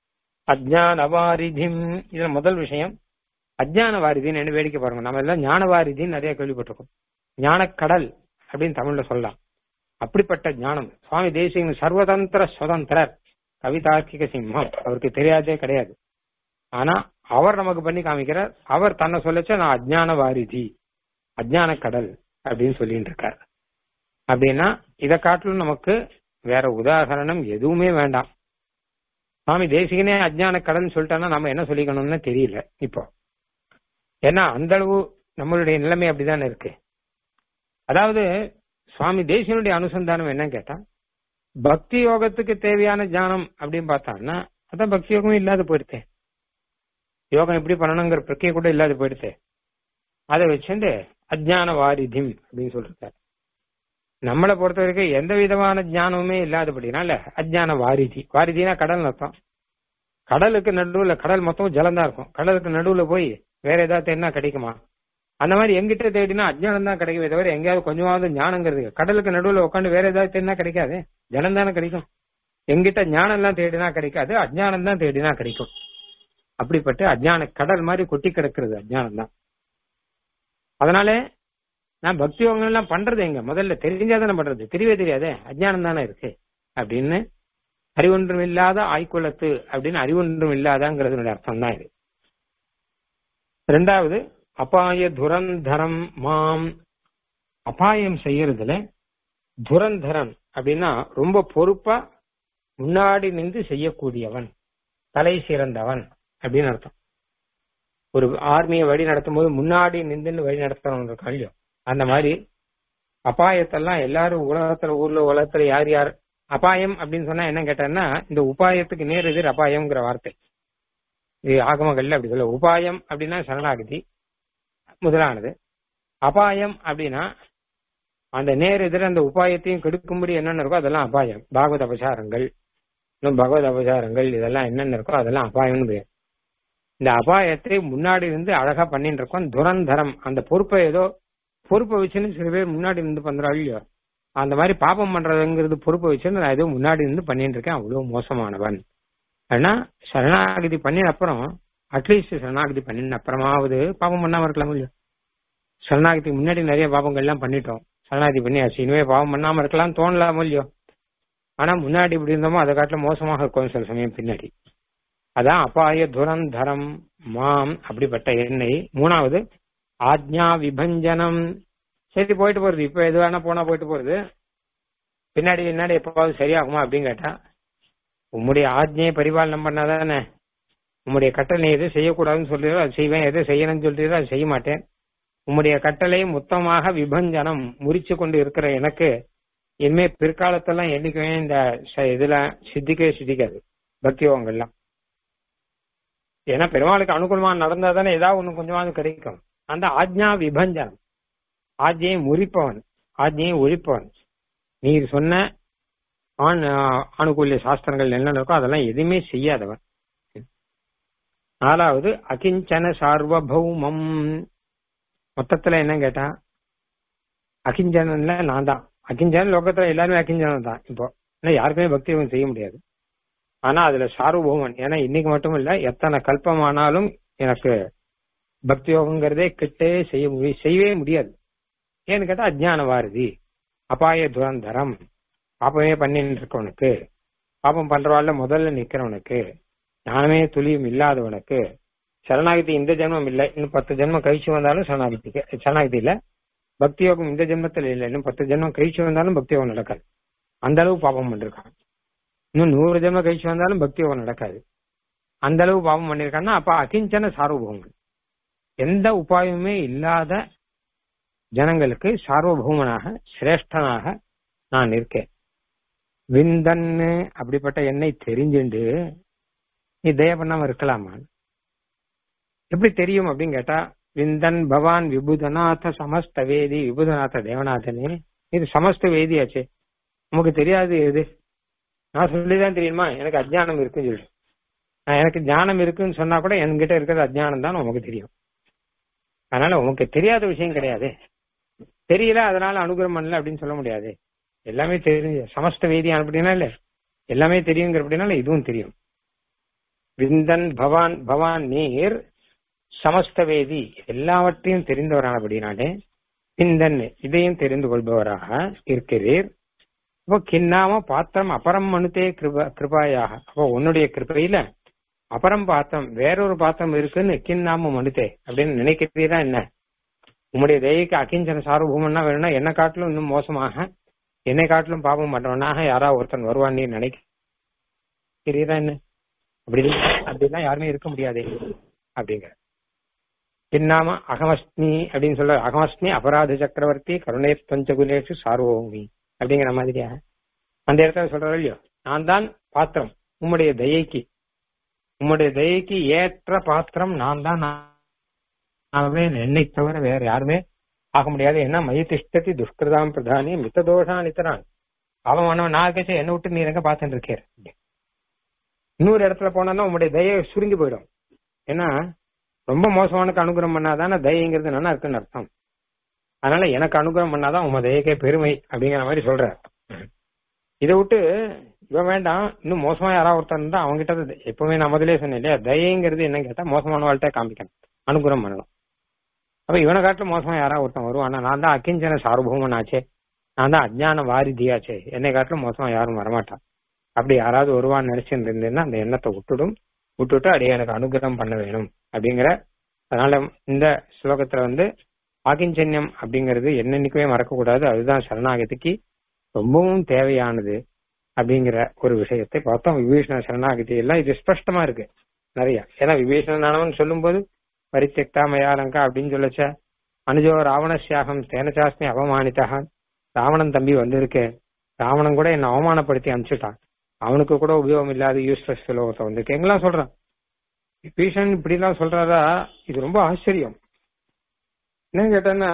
அஜ்ஞான வாரிதிம் இதுல முதல் விஷயம் அஜ்ஞான வாரிதின்னு என்ன வேடிக்கை பாருங்க நம்ம எல்லாம் ஞான வாரிதின்னு நிறைய கேள்விப்பட்டிருக்கோம் ஞானக்கடல் அப்படின்னு தமிழ்ல சொல்லலாம் அப்படிப்பட்ட ஞானம் சுவாமி தேசிகன் சர்வதந்திர சுதந்திரர் கவிதார்க்கிக சிம்மம் அவருக்கு தெரியாதே கிடையாது ஆனா அவர் நமக்கு பண்ணி காமிக்கிறார் அவர் தன்னை சொல்லச்ச நான் அஜ்ஞான வாரிதி அஜ்ஞான கடல் அப்படின்னு சொல்லிட்டு இருக்கார் அப்படின்னா இதை காட்டிலும் நமக்கு வேற உதாகரணம் எதுவுமே வேண்டாம் சுவாமி தேசிகனே அஜ்ஞான கடல்னு சொல்லிட்டான்னா நம்ம என்ன சொல்லிக்கணும்னு தெரியல இப்போ ஏன்னா அந்த அளவு நம்மளுடைய நிலைமை அப்படிதானே இருக்கு அதாவது சுவாமி தேசியனுடைய அனுசந்தானம் என்னன்னு கேட்டா பக்தி யோகத்துக்கு தேவையான ஞானம் அப்படின்னு பார்த்தான்னா அதான் பக்தி யோகமும் இல்லாத போயிடுத்தே யோகம் எப்படி பண்ணணுங்கிற பிரக்கிய கூட இல்லாத போயிடுத்தே அதை வச்சுட்டு அஜ்ஞான வாரிதிம் அப்படின்னு சொல்லிருக்காரு நம்மளை பொறுத்த வரைக்கும் எந்த விதமான ஞானமுமே இல்லாதபடினால அஜ்ஞான வாரிதி வாரிதினா கடல் அர்த்தம் கடலுக்கு நடுவுல கடல் மொத்தம் ஜலம் தான் இருக்கும் கடலுக்கு நடுவுல போய் வேற ஏதாவது என்ன கிடைக்குமா அந்த மாதிரி எங்கிட்ட தேடினா அஜ்ஞானம் தான் கிடைக்குமே தவிர எங்கேயாவது கொஞ்சமாவது ஞானங்கிறது கடலுக்கு நடுவுல உட்காந்து வேற ஏதாவது தேடினா கிடைக்காது ஜலம் தானே கிடைக்கும் எங்கிட்ட ஞானம் எல்லாம் தேடினா கிடைக்காது அஜ்ஞானம் தான் தேடினா கிடைக்கும் அப்படிப்பட்ட அஜ்ஞான கடல் மாதிரி கொட்டி கிடக்கிறது அஜ்ஞானம் தான் அதனால நான் பக்தி யோகம் எல்லாம் பண்றது எங்க முதல்ல தெரிஞ்சாதானே பண்றது தெரியவே தெரியாதே அஜ்ஞானம் தானே இருக்கு அப்படின்னு அறிவொன்றும் இல்லாத ஆய்குலத்து அப்படின்னு அறிவொன்றும் இல்லாதங்கிறது அர்த்தம் தான் இது ரெண்டாவது அபாய துரந்தரம் மாம் அபாயம் செய்யறதுல துரந்தரன் அப்படின்னா ரொம்ப பொறுப்பா முன்னாடி நின்று செய்யக்கூடியவன் தலை சிறந்தவன் அப்படின்னு அர்த்தம் ஒரு ஆர்மியை வழி நடத்தும் போது முன்னாடி நின்று வழி நடத்தணும் கல்யம் அந்த மாதிரி அபாயத்தெல்லாம் எல்லாரும் உலகத்துல ஊர்ல உலகத்துல யார் யார் அபாயம் அப்படின்னு சொன்னா என்ன கேட்டேன்னா இந்த உபாயத்துக்கு நேர் எதிர் அபாயம்ங்கிற வார்த்தை இது ஆகமங்கள்ல அப்படி சொல்ல உபாயம் அப்படின்னா சரணாகதி முதலானது அபாயம் அப்படின்னா அந்த நேர் எதிர அந்த உபாயத்தையும் கெடுக்கும்படி என்னென்ன இருக்கோ அதெல்லாம் அபாயம் பாகவத அபசாரங்கள் இன்னும் பகவத் அபசாரங்கள் இதெல்லாம் என்னென்ன இருக்கோ அதெல்லாம் அபாயம்னு பேர் இந்த அபாயத்தை முன்னாடி இருந்து அழகா பண்ணிட்டு இருக்கோம் துரந்தரம் அந்த பொறுப்பை ஏதோ பொறுப்பை வச்சுன்னு சில பேர் முன்னாடி இருந்து பண்றா இல்லையோ அந்த மாதிரி பாப்பம் பண்றதுங்கிறது பொறுப்பை வச்சுன்னு நான் ஏதோ முன்னாடி இருந்து பண்ணிட்டு இருக்கேன் அவ்வளவு மோசமானவன் ஆனா சரணாகதி பண்ணின அப்புறம் அட்லீஸ்ட் சரணாகதி பண்ணின அப்புறமாவது பாப்பம் பண்ணாம இருக்கலாம் இல்லையோ சரணாகதிக்கு முன்னாடி நிறைய பாபங்கள் எல்லாம் பண்ணிட்டோம் சரணாகதி பண்ணியாச்சு இனிமே பாவம் பண்ணாம இருக்கலாம் தோணலாமோ இல்லையோ ஆனா முன்னாடி இப்படி இருந்தோமோ அதை காட்டில மோசமாக இருக்கும் சில சமயம் பின்னாடி அதான் அபாய துரந்தரம் மாம் அப்படிப்பட்ட எண்ணெய் மூணாவது ஆக்ஞா விபஞ்சனம் சரி போயிட்டு போறது இப்ப எது வேணா போனா போயிட்டு போறது பின்னாடி பின்னாடி எப்பாவது சரியாகுமா அப்படின்னு கேட்டா உம்முடைய ஆஜ்ஞையை பரிபாலனம் பண்ணாதானே உம்முடைய கட்டளை எது செய்யக்கூடாதுன்னு சொல்றீரோ அது செய்வேன் எது செய்யணும்னு சொல்றீரோ அது செய்ய மாட்டேன் உம்முடைய கட்டளை மொத்தமாக விபஞ்சனம் முறிச்சு கொண்டு இருக்கிற எனக்கு இனிமே பிற்காலத்தெல்லாம் என்னைக்குமே இந்த இதுல சித்திக்கவே சித்திக்காது பக்தியோகங்கள்லாம் ஏன்னா பெருமாளுக்கு அனுகூலமா நடந்தா தானே ஏதாவது ஒண்ணு கொஞ்சமாவது கிடைக்கும் அந்த ஆஜ்ஞா விபஞ்சனம் ஆஜ்ஞையை முறிப்பவன் ஆஜ்ஞையை ஒழிப்பவன் நீர் சொன்ன ஆண் அனுகூல்ய சாஸ்திரங்கள் என்ன இருக்கோ அதெல்லாம் எதுவுமே செய்யாதவன் நாலாவது அகிஞ்சன சார்வபௌமம் மொத்தத்துல என்ன கேட்டா அகிஞ்சனன்ல நான் தான் அகிஞ்சன் லோகத்துல எல்லாருமே அகிஞ்சனம் தான் இப்போ ஏன்னா யாருக்குமே பக்தி யோகம் செய்ய முடியாது ஆனா அதுல சார்வபௌமன் ஏன்னா இன்னைக்கு மட்டும் இல்ல எத்தனை கல்பமானாலும் எனக்கு பக்தி யோகங்கிறதே கிட்டே செய்ய முடிய செய்யவே முடியாது ஏன்னு கேட்டா அஜ்ஞான வாரதி அபாய துரந்தரம் பாப்பமே பண்ணிட்டு இருக்கவனுக்கு பாப்பம் பண்றவாள்ல முதல்ல நிக்கிறவனுக்கு ஞானமே துளியும் இல்லாதவனுக்கு சரணாகதி இந்த ஜென்மம் இல்லை இன்னும் பத்து ஜென்மம் கழிச்சு வந்தாலும் சரணாகதிக்கு சரணாகதி இல்ல பக்தி யோகம் இந்த ஜென்மத்தில் இல்லை இன்னும் பத்து ஜென்மம் கழிச்சு வந்தாலும் பக்தி யோகம் நடக்காது அந்த அளவு பாப்பம் பண்ணிருக்கான் இன்னும் நூறு ஜென்மம் கழிச்சு வந்தாலும் பக்தி யோகம் நடக்காது அந்த அளவு பாவம் பண்ணிருக்கான்னா அப்ப அகிஞ்சன சார்வபௌமன் எந்த உபாயமுமே இல்லாத ஜனங்களுக்கு சார்வபௌமனாக சிரேஷ்டனாக நான் இருக்கேன் விந்தன்னு அப்படிப்பட்ட என்னை தெரிஞ்சுண்டு நீ தய பண்ணாம இருக்கலாமா எப்படி தெரியும் அப்படின்னு கேட்டா விந்தன் பவான் விபுதநாத சமஸ்த வேதி விபுதநாத தேவநாதனே இது சமஸ்த வேதியாச்சே நமக்கு தெரியாது எது நான் சொல்லிதான் தெரியுமா எனக்கு அஜ்ஞானம் இருக்குன்னு சொல்லு நான் எனக்கு ஞானம் இருக்குன்னு சொன்னா கூட என்கிட்ட இருக்கிறது அஜ்ஞானம் தான் உனக்கு தெரியும் அதனால உனக்கு தெரியாத விஷயம் கிடையாது தெரியல அதனால அனுகிரம் பண்ணல அப்படின்னு சொல்ல முடியாது எல்லாமே தெரிஞ்சு சமஸ்த வேதியான் அப்படின்னா இல்ல எல்லாமே தெரியுங்கிற அப்படின்னால இதுவும் தெரியும் விந்தன் பவான் பவான் நீர் சமஸ்தவேதி எல்லாவற்றையும் தெரிந்தவரானபடினாலே விந்தன் இதையும் தெரிந்து கொள்பவராக இருக்கிறீர் அப்போ கிண்ணாம பாத்திரம் அபரம் மனுத்தே கிருப கிருபாயாக அப்போ உன்னுடைய கிருபையில அபரம் பாத்திரம் வேறொரு பாத்திரம் இருக்குன்னு கிண்ணாம மனுத்தே அப்படின்னு நினைக்கிறீரா என்ன உம்முடைய தயைக்கு அகிஞ்சன சார்பூமன்னா வேணும்னா என்ன காட்டிலும் இன்னும் மோசமாக என்னை காட்டிலும் பாபம் பண்றவனாக யாராவது ஒருத்தன் வருவான் நீ நினைக்கிறீரா என்ன அப்படி இல்ல. அப்படிலாம் யாருமே இருக்க முடியாதே அப்படிங்கிற பின்னாம அகமஸ்மி அப்படின்னு சொல்ல அகமஸ்மி அபராத சக்கரவர்த்தி கருணை பஞ்சகுலேஷு சார்வோமி அப்படிங்கிற மாதிரியா அந்த இடத்துல சொல்றாரு இல்லையோ நான் தான் பாத்திரம் உம்முடைய தயைக்கு உம்முடைய தயைக்கு ஏற்ற பாத்திரம் நான் தான் ஆகவே என்னை தவிர வேற யாருமே ஆக முடியாது என்ன மைய திஷ்டத்தி துஷ்கிருதாம் பிரதானி மித்த தோஷான் இத்தனான் அவன் நான் இருக்கச்சே என்ன விட்டு நீர் எங்க பார்த்துட்டு இருக்கேன் இன்னொரு இடத்துல போனா உங்களுடைய தயை சுருங்கி போயிடும் ஏன்னா ரொம்ப மோசமானுக்கு அனுகிரகம் பண்ணாதானே தயங்கிறது நல்லா இருக்குன்னு அர்த்தம் அதனால எனக்கு அனுகிரகம் பண்ணாதான் உங்க தயக்கே பெருமை அப்படிங்கிற மாதிரி சொல்ற இதை விட்டு இவன் வேண்டாம் இன்னும் மோசமா யாராவது ஒருத்தர் இருந்தா அவங்க கிட்ட எப்பவுமே நான் முதலே சொன்னேன் இல்லையா தயங்கிறது என்ன கேட்டா மோசமான வாழ்க்கை காமிக்கணும் அனுகிரகம் பண்ணணும் அப்ப இவனை காட்டிலும் மோசமா யாராவது ஒருத்தன் வருவானா நான் தான் அக்கிஞ்சன சார்பூமன் ஆச்சே நான் தான் அஜ்ஞான வாரிதியாச்சே என்னை காட்டிலும் மோசமா யாரும் வரமாட்டான் அப்படி யாராவது வருவான்னு நினைச்சுட்டு இருந்தேன்னா அந்த எண்ணத்தை விட்டுடும் விட்டுட்டு அடைய எனக்கு அனுகிரகம் பண்ண வேணும் அப்படிங்கிற அதனால இந்த ஸ்லோகத்துல வந்து ஆகிஞ்சன்யம் அப்படிங்கிறது என்னன்னைக்குமே மறக்கக்கூடாது அதுதான் சரணாகதிக்கு ரொம்பவும் தேவையானது அப்படிங்கிற ஒரு விஷயத்தை பார்த்தோம் விபீஷண சரணாகதி எல்லாம் இது ஸ்பஷ்டமா இருக்கு நிறைய ஏன்னா விபீஷணனானவன் சொல்லும்போது பரித்தெக்தா மயாலங்கா அப்படின்னு சொல்லச்ச அனுஜோ ராவணசியாகம் தேனசாஸ்மி அவமானிதா ராவணன் தம்பி வந்திருக்கு ராவணன் கூட என்ன அவமானப்படுத்தி அனுப்பிச்சுட்டான் அவனுக்கு கூட உபயோகம் இல்லாத யூஸ்லெஸ் லோகத்தை வந்திருக்கு எங்கெல்லாம் சொல்றான் விபீஷன் இப்படி எல்லாம் சொல்றாரா இது ரொம்ப ஆச்சரியம் என்னன்னு கேட்டேன்னா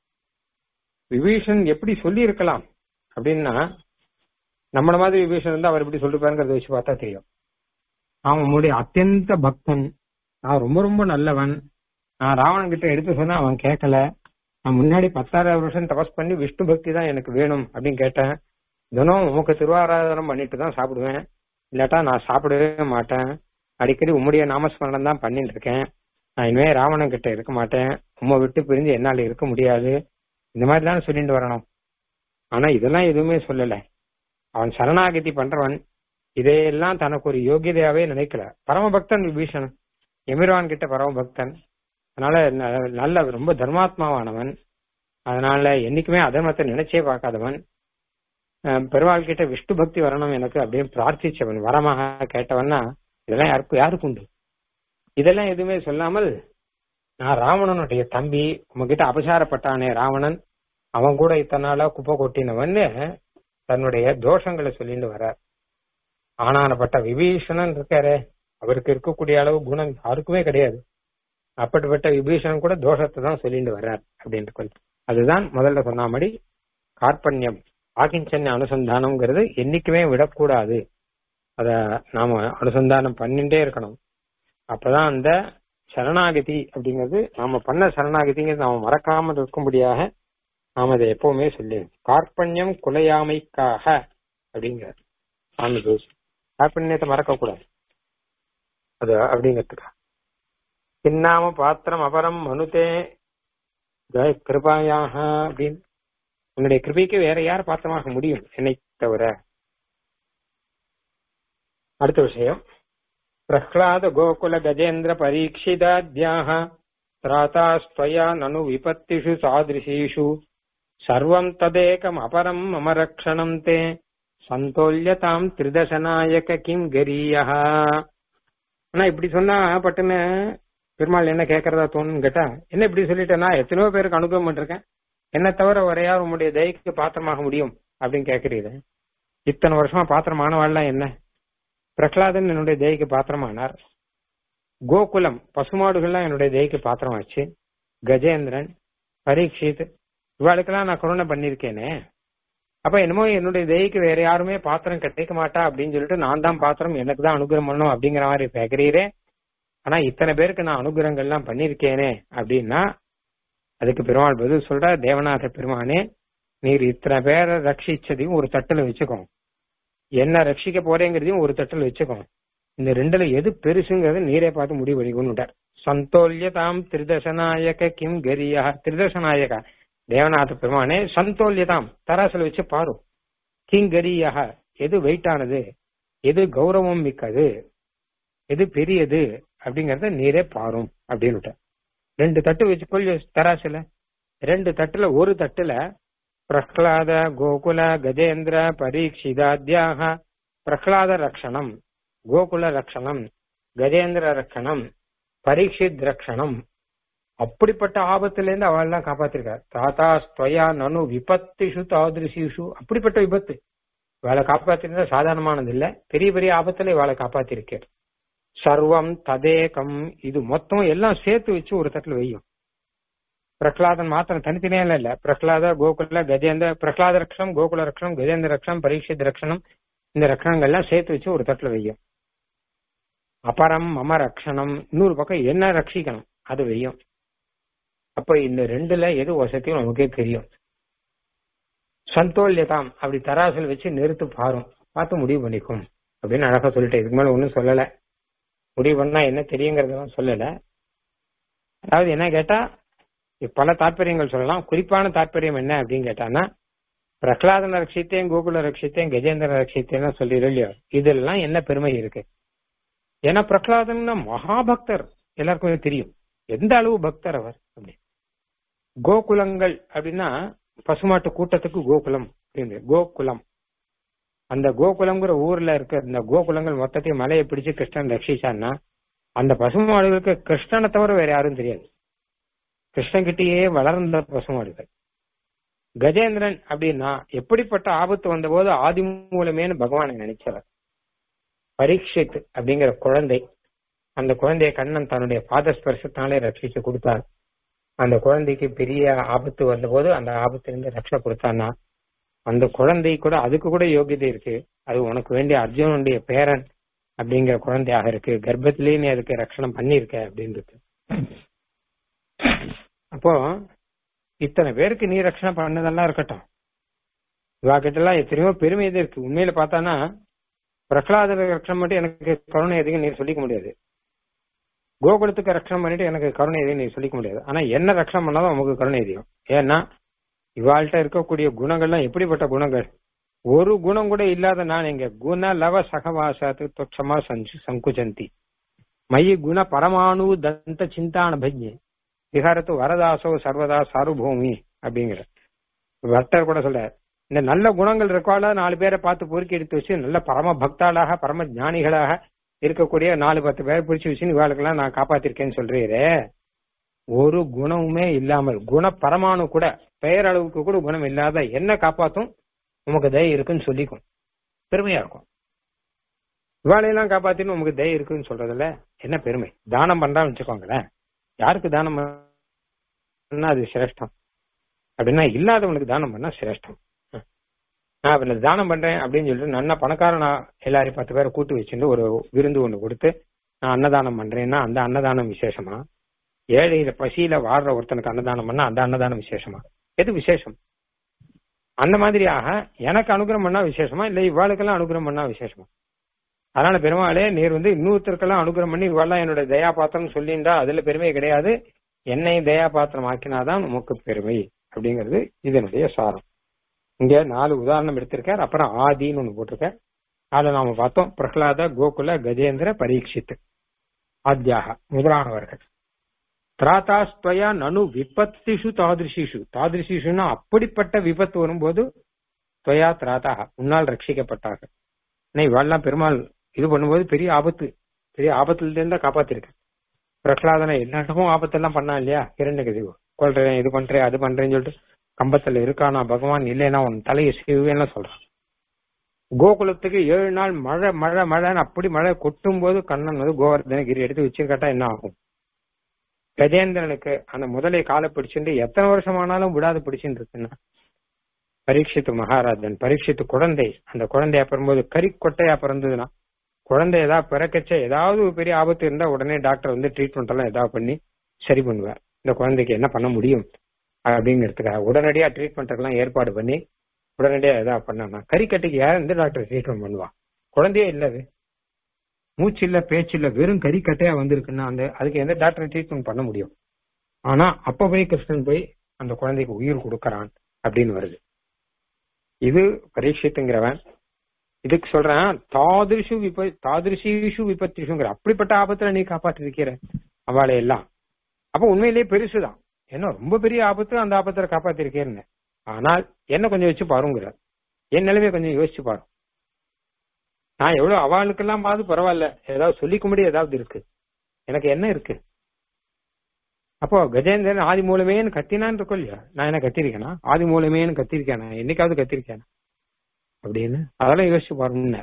விபீஷன் எப்படி சொல்லி இருக்கலாம் அப்படின்னா நம்மள மாதிரி விபீஷன் இருந்தா அவர் எப்படி சொல்லிருப்பாருங்கிறத வச்சு பார்த்தா தெரியும் அவன் உன்னுடைய அத்தியந்த பக்தன் நான் ரொம்ப ரொம்ப நல்லவன் நான் ராவணன் கிட்ட எடுத்து சொன்னா அவன் கேட்கல நான் முன்னாடி பத்தாயிரம் வருஷம் தபஸ் பண்ணி விஷ்ணு பக்தி தான் எனக்கு வேணும் அப்படின்னு கேட்டேன் தினம் உமக்கு திருவாராதனம் பண்ணிட்டு தான் சாப்பிடுவேன் இல்லாட்டா நான் சாப்பிடவே மாட்டேன் அடிக்கடி உம்முடைய நாமஸ்மரணம் தான் பண்ணிட்டு இருக்கேன் நான் இனிமே ராவணன் கிட்ட இருக்க மாட்டேன் உம்மை விட்டு பிரிஞ்சு என்னால இருக்க முடியாது இந்த மாதிரி தான் சொல்லிட்டு வரணும் ஆனா இதெல்லாம் எதுவுமே சொல்லல அவன் சரணாகதி பண்றவன் இதையெல்லாம் தனக்கு ஒரு யோகியதையாவே நினைக்கல பரமபக்தன் விபீஷணன் எமிர்வான் கிட்ட பரமபக்தன் அதனால ந- நல்ல ரொம்ப தர்மாத்மாவானவன் அதனால என்னைக்குமே அதர்மத்தை நினைச்சே பார்க்காதவன் அஹ் பெருமாள் கிட்ட விஷ்ணு பக்தி வரணும் எனக்கு அப்படின்னு பிரார்த்திச்சவன் வரமாக கேட்டவன்னா இதெல்லாம் யாருக்கு யாருக்கு உண்டு இதெல்லாம் எதுவுமே சொல்லாமல் நான் ராவணனுடைய தம்பி உங்ககிட்ட அபசாரப்பட்டானே ராவணன் அவன் கூட இத்தனை நாளா குப்பை கொட்டினவன்னு தன்னுடைய தோஷங்களை சொல்லிட்டு வர்றார் ஆனானப்பட்ட விபீஷணன் இருக்காரே அவருக்கு இருக்கக்கூடிய அளவு குணம் யாருக்குமே கிடையாது அப்படிப்பட்ட விபீஷணன் கூட தோஷத்தை தான் சொல்லிட்டு வர்றார் அப்படின்னு சொல்லி அதுதான் முதல்ல சொன்ன மாதிரி கார்பண்யம் ஆகிஞ்சன்ய அனுசந்தானம்ங்கிறது என்னைக்குமே விடக்கூடாது அத நாம அனுசந்தானம் பண்ணிட்டே இருக்கணும் அப்பதான் அந்த சரணாகதி அப்படிங்கிறது நாம பண்ண சரணாகதிங்கிறது நாம மறக்காம இருக்கும்படியாக நாம அதை எப்பவுமே சொல்லி கார்பண்யம் குலையாமைக்காக அப்படிங்கிற சாமி ஜோசி கார்பண்யத்தை மறக்க கூடாது அது அப்படிங்கிறதுக்கா பின்னாம பாத்திரம் அபரம் மனுதே ஜெய கிருபாயாக அப்படின்னு உன்னுடைய கிருபைக்கு வேற யார் பாத்திரமாக முடியும் என்னை தவிர அடுத்த விஷயம் பிரஹ்லாத கோகுல கஜேந்திர பரீட்சிதாத்யாக திராதாஸ்துவயா நனு விபத்திஷு சாதிருஷீஷு சர்வம் ததேகம் அபரம் மம ரக்ஷணம் தே சந்தோல்யதாம் திரிதசநாயக கிம் கரீயா ஆனா இப்படி சொன்னா பட்டுன்னு பெருமாள் என்ன கேட்கறதா தோணுன்னு கேட்டா என்ன இப்படி சொல்லிட்டேன்னா எத்தனையோ பேருக்கு அனுபவம் பண்ணிருக்கேன் என்ன தவிர ஒரே யார் உங்களுடைய தயக்கு பாத்திரமாக முடியும் அப்படின்னு கேட்கறீங்க இத்தனை வருஷமா பாத்திரமானவாள்லாம் என்ன பிரகலாதன் என்னுடைய தயக்கு பாத்திரமானார் கோகுலம் பசுமாடுகள்லாம் என்னுடைய தயக்கு பாத்திரமாச்சு கஜேந்திரன் பரீட்சித் இவாளுக்கெல்லாம் நான் கருணை பண்ணிருக்கேனே அப்ப என்னமோ என்னுடைய தயக்கு வேற யாருமே பாத்திரம் கிடைக்க மாட்டா அப்படின்னு சொல்லிட்டு நான் தான் பாத்திரம் எனக்கு தான் அனுகிரகம் பண்ணணும் அப்படிங்கிற மாதிரி கேக்குறீரே ஆனா இத்தனை பேருக்கு நான் அனுகிரகங்கள்லாம் பண்ணிருக்கேனே அப்படின்னா அதுக்கு பெருமாள் பதில் சொல்ற தேவநாத பெருமானே நீர் இத்தனை பேரை ரட்சிச்சதையும் ஒரு தட்டுல வச்சுக்கோ என்ன ரட்சிக்க போறேங்கிறதையும் ஒரு தட்டுல வச்சுக்கோ இந்த ரெண்டுல எது பெருசுங்கிறத நீரே பார்த்து முடிவு பண்ணிக்கணும் சந்தோல்யதாம் திரிதசநாயக கிம் கரியா திரிதசநாயக தேவநாத பெருமானே சந்தோல்யதாம் தராசில் வச்சு பாரு கிங் கரியா எது வெயிட்டானது எது கௌரவம் மிக்கது எது பெரியது அப்படிங்கறத நீரே பாரும் அப்படின்னு ரெண்டு தட்டு வச்சுக்கொள் தராசுல ரெண்டு தட்டுல ஒரு தட்டுல பிரஹ்லாத கோகுல கஜேந்திர பரீட்சிதாத்யாக பிரஹ்லாத ரக்ஷணம் கோகுல ரக்ஷணம் கஜேந்திர ரக்ஷணம் பரீட்சித் ரக்ஷணம் அப்படிப்பட்ட ஆபத்துல இருந்து அவள் எல்லாம் காப்பாத்திருக்கார் தாத்தா ஸ்துவயா நனு விபத்திஷு தாதிருஷிஷு அப்படிப்பட்ட விபத்து இவளை காப்பாத்திருந்தா சாதாரணமானது இல்ல பெரிய பெரிய ஆபத்துல இவளை காப்பாத்திருக்கார் சர்வம் ததேகம் இது மொத்தம் எல்லாம் சேர்த்து வச்சு ஒரு தட்டுல வையும் பிரகலாதன் மாத்திரம் தனித்தனியா இல்ல பிரகலாத கோகுல கஜேந்திர பிரகலாத ரக்ஷணம் கோகுல ரக்ஷணம் கஜேந்திர ரக்ஷணம் பரீட்சித் ரக்ஷணம் இந்த ரக்ஷணங்கள்லாம் சேர்த்து வச்சு ஒரு தட்டுல வையும் அபரம் மம ரக்ஷணம் இன்னொரு பக்கம் என்ன ரட்சிக்கணும் அது வையும் அப்ப இந்த ரெண்டுல எது வசதியும் நமக்கே தெரியும் சந்தோல்யதாம் அப்படி தராசில் வச்சு நிறுத்து பாரும் பார்த்து முடிவு பண்ணிக்கும் அப்படின்னு அழகா சொல்லிட்டேன் இதுக்கு மேல ஒன்னும் சொல்லல முடிவு பண்ணா என்ன தெரியுங்கிறதெல்லாம் சொல்லல அதாவது என்ன கேட்டா பல தாற்பயங்கள் சொல்லலாம் குறிப்பான தாற்பயம் என்ன அப்படின்னு கேட்டான்னா பிரகலாதன ரட்சித்தேன் கோகுல ரட்சித்தேன் கஜேந்திர ரட்சித்தேன் சொல்லிடுறோம் இல்லையோ இதெல்லாம் என்ன பெருமை இருக்கு ஏன்னா பிரகலாதன்னா மகாபக்தர் எல்லாருக்கும் தெரியும் எந்த அளவு பக்தர் அவர் அப்படி கோகுலங்கள் அப்படின்னா பசுமாட்டு கூட்டத்துக்கு கோகுலம் அப்படின்னு கோகுலம் அந்த கோகுலம்ங்கிற ஊர்ல இருக்க இந்த கோகுலங்கள் மொத்தத்தையும் மலையை பிடிச்சு கிருஷ்ணன் ரட்சிச்சான்னா அந்த பசுமாடுகளுக்கு கிருஷ்ணனை தவிர வேற யாரும் தெரியாது கிருஷ்ணன் கிட்டேயே வளர்ந்த பசுமாடுகள் கஜேந்திரன் அப்படின்னா எப்படிப்பட்ட ஆபத்து வந்தபோது ஆதி மூலமேனு பகவானை நினைச்சவர் பரீட்சித் அப்படிங்கிற குழந்தை அந்த குழந்தைய கண்ணன் தன்னுடைய பாதஸ்பர்சத்தாலே ரட்சிச்சு கொடுத்தார் அந்த குழந்தைக்கு பெரிய ஆபத்து வந்தபோது அந்த ஆபத்திலிருந்து ரட்சணை கொடுத்தான்னா அந்த குழந்தை கூட அதுக்கு கூட யோகியதை இருக்கு அது உனக்கு வேண்டிய அர்ஜுனனுடைய பேரன் அப்படிங்கிற குழந்தையாக இருக்கு கர்ப்பத்திலேயே நீ அதுக்கு ரட்சணம் பண்ணிருக்க அப்படின்றது அப்போ இத்தனை பேருக்கு நீ ரட்சணை பண்ணதெல்லாம் இருக்கட்டும் இவா கிட்ட எல்லாம் எத்தனையோ பெருமை இது இருக்கு உண்மையில பார்த்தானா பிரகலாத ரட்சணம் மட்டும் எனக்கு கருணை எதுவும் நீ சொல்லிக்க முடியாது கோகுலத்துக்கு ரட்சணம் பண்ணிட்டு எனக்கு கருணை எதையும் நீ சொல்லிக்க முடியாது ஆனா என்ன ரட்சணம் பண்ணாலும் நமக்கு கருணை எதையும் ஏன்னா இவாள்கிட்ட இருக்கக்கூடிய குணங்கள்லாம் எப்படிப்பட்ட குணங்கள் ஒரு குணம் கூட இல்லாத நான் எங்க குண லவ சகவாசாத்து தொட்சமா சஞ்சு சங்குஜந்தி மயி குண பரமாணு தந்த சிந்தான பஜ்ய விகாரத்து வரதாசோ சர்வதா சார்வபூமி அப்படிங்கிற வர்த்தர் கூட சொல்ற இந்த நல்ல குணங்கள் இருக்கால நாலு பேரை பார்த்து பொறுக்கி எடுத்து வச்சு நல்ல பரம பக்தாளாக பரம ஞானிகளாக இருக்கக்கூடிய நாலு பத்து பேரை பிடிச்சி வச்சு இவாளுக்கெல்லாம் நான் காப்பாத்திருக்கேன்னு சொல்றீரே ஒரு குணமுமே இல்லாமல் குண பரமானு கூட பெயரளவுக்கு கூட குணம் இல்லாத என்ன காப்பாத்தும் உமக்கு தய இருக்குன்னு சொல்லிக்கும் பெருமையா இருக்கும் இவாளையெல்லாம் காப்பாத்தின்னு உமக்கு தய இருக்குன்னு சொல்றதுல என்ன பெருமை தானம் பண்றான்னு வச்சுக்கோங்களேன் யாருக்கு தானம் பண்ணா அது சிரேஷ்டம் அப்படின்னா இல்லாதவனுக்கு தானம் பண்ணா சிரேஷ்டம் நான் இப்ப தானம் பண்றேன் அப்படின்னு சொல்லிட்டு நல்ல பணக்காரன் நான் எல்லாரையும் பத்து பேரை கூட்டு வச்சுட்டு ஒரு விருந்து ஒண்ணு கொடுத்து நான் அன்னதானம் பண்றேன்னா அந்த அன்னதானம் விசேஷமா ஏழையில பசியில வாடுற ஒருத்தனுக்கு அன்னதானம் பண்ணா அந்த அன்னதானம் விசேஷமா எது விசேஷம் அந்த மாதிரியாக எனக்கு அனுகிரகம் பண்ணா விசேஷமா இல்ல இவாளுக்கெல்லாம் அனுகிரகம் பண்ணா விசேஷமா அதனால பெருமாளே நீர் வந்து இன்னொருத்தருக்கெல்லாம் அனுகிரகம் பண்ணி இவாள்லாம் என்னோட தயா பாத்திரம் சொல்லிண்டா அதுல பெருமை கிடையாது என்னை தயா பாத்திரம் ஆக்கினாதான் நமக்கு பெருமை அப்படிங்கிறது இதனுடைய சாரம் இங்க நாலு உதாரணம் எடுத்திருக்கார் அப்புறம் ஆதின்னு ஒண்ணு போட்டிருக்கார் அதுல நாம பார்த்தோம் பிரகலாத கோகுல கஜேந்திர பரீட்சித் ஆத்தியாக முதலானவர்கள் திராதாஸ்துவயா நனு விபத்திஷு தாதிருஷிஷு தாதிருஷிஷுன்னா அப்படிப்பட்ட விபத்து வரும்போது துவயா திராதாக உன்னால் ரட்சிக்கப்பட்டார்கள் ஆனா இவெல்லாம் பெருமாள் இது பண்ணும்போது பெரிய ஆபத்து பெரிய ஆபத்துல இருந்தா காப்பாத்திருக்க பிரகலாதனை எல்லாத்துக்கும் ஆபத்தெல்லாம் பண்ணான் இல்லையா இரண்டு கொள்றேன் இது பண்றேன் அது பண்றேன்னு சொல்லிட்டு கம்பத்துல இருக்கானா பகவான் இல்லைன்னா உன் தலையை செய்வேன்னு சொல்றான் கோகுலத்துக்கு ஏழு நாள் மழை மழை மழைன்னு அப்படி மழை கொட்டும் போது கண்ணன் வந்து கோவர்தனகிரி எடுத்து வச்சுக்கிட்டா என்ன ஆகும் கஜேந்திரனுக்கு அந்த முதலை காலை பிடிச்சுட்டு எத்தனை வருஷமானாலும் விடாது பிடிச்சுட்டு இருக்குன்னா பரீட்சித்து மகாராஜன் பரீட்சித்து குழந்தை அந்த குழந்தையா பிறகும்போது கறி கொட்டையா பிறந்ததுன்னா குழந்தை ஏதாவது பிறக்கச்ச ஏதாவது ஒரு பெரிய ஆபத்து இருந்தா உடனே டாக்டர் வந்து ட்ரீட்மெண்ட் எல்லாம் ஏதாவது பண்ணி சரி பண்ணுவார் இந்த குழந்தைக்கு என்ன பண்ண முடியும் அப்படிங்கிறதுக்காக உடனடியா ட்ரீட்மெண்ட் எல்லாம் ஏற்பாடு பண்ணி உடனடியா ஏதாவது பண்ணா கறிக்கட்டைக்கு யார் எந்த டாக்டர் ட்ரீட்மெண்ட் பண்ணுவா குழந்தையே இல்ல அது மூச்சு இல்ல பேச்சு இல்ல வெறும் கறிக்கட்டையா வந்திருக்குன்னா அந்த அதுக்கு எந்த டாக்டர் ட்ரீட்மெண்ட் பண்ண முடியும் ஆனா அப்ப போய் கிருஷ்ணன் போய் அந்த குழந்தைக்கு உயிர் கொடுக்கறான் அப்படின்னு வருது இது பரீட்சித்துங்கிறவன் இதுக்கு சொல்றேன் தாதிருஷு விப தாதிருஷீஷு விபத்திஷுங்கிற அப்படிப்பட்ட ஆபத்துல நீ காப்பாற்றி இருக்கிற அவளை எல்லாம் அப்ப உண்மையிலேயே பெருசுதான் என்ன ரொம்ப பெரிய ஆபத்து அந்த ஆபத்துல காப்பாத்திருக்கேன்னு ஆனால் என்ன கொஞ்சம் வச்சு பாருங்கிற என் நிலைமையை கொஞ்சம் யோசிச்சு பாரு நான் எவ்வளவு அவளுக்கெல்லாம் பார்த்து பரவாயில்ல ஏதாவது சொல்லிக்கும்படி ஏதாவது இருக்கு எனக்கு என்ன இருக்கு அப்போ கஜேந்திரன் ஆதி மூலமேன்னு கத்தினான்னு இருக்கும் இல்லையா நான் என்ன கத்திருக்கேனா ஆதி மூலமேன்னு கத்திருக்கேனா என்னைக்காவது கத்திருக்கேனா அப்படின்னு அதெல்லாம் யோசிச்சு பாருங்க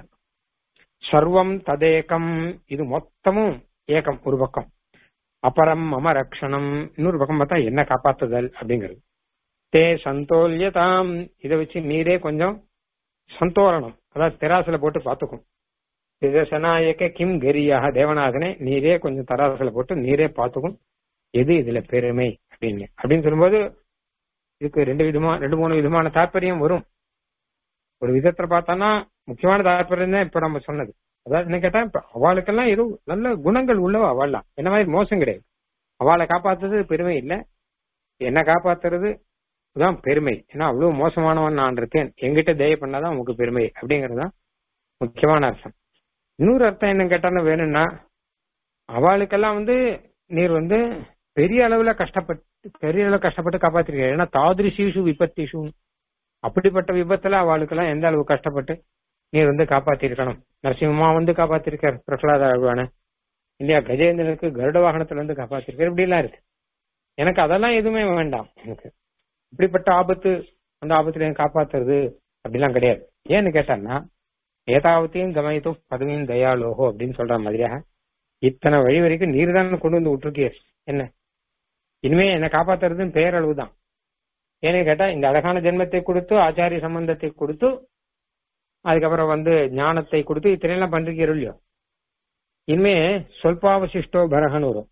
சர்வம் ததேகம் இது மொத்தமும் ஏகம் ஒரு பக்கம் அபரம் மம ரக்ஷணம் இன்னொரு பக்கம் பார்த்தா என்ன காப்பாத்துதல் அப்படிங்கிறது தே சந்தோல்யதாம் இதை வச்சு நீரே கொஞ்சம் சந்தோலனம் அதாவது தெராசுல போட்டு பாத்துக்கும் விதசனாயக்க கிம் கரியாக தேவநாதனே நீரே கொஞ்சம் தராசுல போட்டு நீரே பாத்துக்கும் எது இதுல பெருமை அப்படின்னு அப்படின்னு சொல்லும்போது இதுக்கு ரெண்டு விதமா ரெண்டு மூணு விதமான தாற்பயம் வரும் ஒரு விதத்துல பார்த்தானா முக்கியமான தாற்பயம் தான் இப்ப நம்ம சொன்னது அதாவது என்ன கேட்டா இப்ப அவளுக்கெல்லாம் ஏதோ நல்ல குணங்கள் உள்ளவ அவள்லாம் என்ன மாதிரி மோசம் கிடையாது அவளை காப்பாத்துறது பெருமை இல்ல என்ன காப்பாத்துறது தான் பெருமை ஏன்னா அவ்வளவு மோசமானவன் நான் இருக்கேன் எங்கிட்ட தய பண்ணாதான் உனக்கு பெருமை அப்படிங்கறது தான் முக்கியமான அர்த்தம் இன்னொரு அர்த்தம் என்ன கேட்டாலும் வேணும்னா அவளுக்கெல்லாம் வந்து நீர் வந்து பெரிய அளவுல கஷ்டப்பட்டு பெரிய அளவு கஷ்டப்பட்டு காப்பாத்திருக்க ஏன்னா தாதிரிசீஷு விபத்திஷு அப்படிப்பட்ட விபத்துல அவளுக்கெல்லாம் எந்த அளவு கஷ்டப்பட்டு நீர் வந்து காப்பாத்திருக்கணும் நரசிம்மமா வந்து காப்பாத்திருக்கார் பிரகலாத அழுவான இல்லையா கஜேந்திரனுக்கு கருட வாகனத்துல வந்து காப்பாத்திருக்காரு இப்படி எல்லாம் இருக்கு எனக்கு அதெல்லாம் எதுவுமே வேண்டாம் எனக்கு இப்படிப்பட்ட ஆபத்து அந்த ஆபத்துல எனக்கு காப்பாத்துறது அப்படிலாம் கிடையாது ஏன்னு கேட்டான்னா ஏதாவத்தையும் கமயத்தும் பதவியும் தயாலோகோ அப்படின்னு சொல்ற மாதிரியாக இத்தனை வழி வரைக்கும் நீர் தான் கொண்டு வந்து விட்டுருக்கிய என்ன இனிமே என்னை காப்பாத்துறதுன்னு பேரளவு தான் ஏன்னு கேட்டா இந்த அழகான ஜென்மத்தை கொடுத்து ஆச்சாரிய சம்பந்தத்தை கொடுத்து அதுக்கப்புறம் வந்து ஞானத்தை கொடுத்து இத்தனையெல்லாம் பண்றீங்க இல்லையோ இனிமே சொல்பாவசிஷ்டோ பரகன்னு வரும்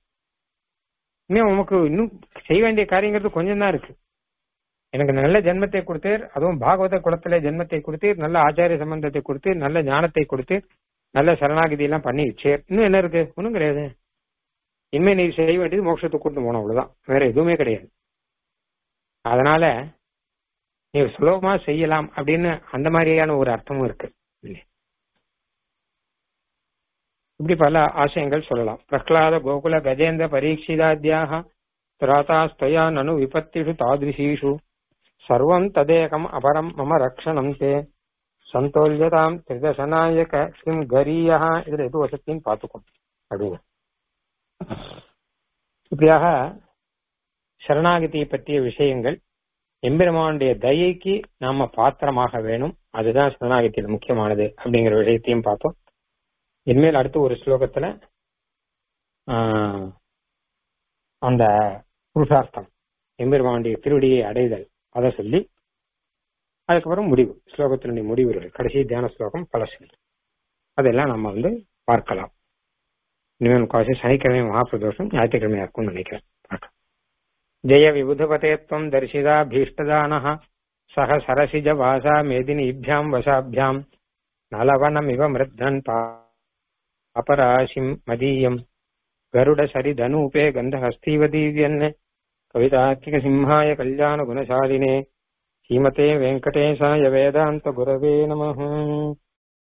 இனிமே உமக்கு இன்னும் செய்ய வேண்டிய காரியங்கிறது கொஞ்சம் தான் இருக்கு எனக்கு நல்ல ஜென்மத்தை கொடுத்தீர் அதுவும் பாகவத குலத்திலே ஜென்மத்தை கொடுத்தீர் நல்ல ஆச்சாரிய சம்பந்தத்தை கொடுத்தீர் நல்ல ஞானத்தை கொடுத்தீர் நல்ல சரணாகிதி எல்லாம் பண்ணி வச்சேர் இன்னும் என்ன இருக்கு ஒன்றும் கிடையாது இனிமே நீ செய்ய வேண்டியது மோட்சத்தை கூட்டு போனோம் அவ்வளவுதான் வேற எதுவுமே கிடையாது அதனால நீ சுலபமா செய்யலாம் அப்படின்னு அந்த மாதிரியான ஒரு அர்த்தமும் இருக்கு இப்படி பல ஆசயங்கள் சொல்லலாம் பிரஹ்லாத கோகுல கஜேந்திர பரீட்சிதாத்தியாக திராதாஸ்தயா நனு விபத்திஷு தாதிருஷீஷு சர்வம் ததேகம் அபரம் மம ரக்ஷணம் தே சந்தோல்யதாம் திரிதசனாயக கிம் கரீயா இதுல எது வசத்தின்னு பார்த்துக்கும் அப்படின்னு இப்படியாக சரணாகதியை பற்றிய விஷயங்கள் எம்பெருமானுடைய தயைக்கு நாம பாத்திரமாக வேணும் அதுதான் சரணாகத்தியில் முக்கியமானது அப்படிங்கிற விஷயத்தையும் பார்த்தோம் இனிமேல் அடுத்து ஒரு ஸ்லோகத்துல அந்த புருஷார்த்தம் எம்பெருமானுடைய திருவடியை அடைதல் அதை சொல்லி அதுக்கப்புறம் முடிவு ஸ்லோகத்தினுடைய முடிவுகள் கடைசி தியான ஸ்லோகம் பல சொல்லி அதெல்லாம் நம்ம வந்து பார்க்கலாம் இனிமேல் காசி சனிக்கிழமை மகாபிரதோஷம் ஞாயிற்றுக்கிழமையா இருக்கும்னு நினைக்கிறேன் பார்க்கலாம் ஜெய விபுதபதேத்வம் தரிசிதா பீஷ்டதானः சக சரசிஜ வாசா மேதினீभ्याम् வசாभ्याम् நலவனமிவ மிருத்தன் பாபராசிம் மதீயம் கருட சரிதனூபே கந்தஹஸ்தீவ தீவ்யன் கவிதாக்கிக சிம்ஹாய கல்யாண குணசாலினே ஸ்ரீமதே வெங்கடேசாய வேதாந்த குரவே நமः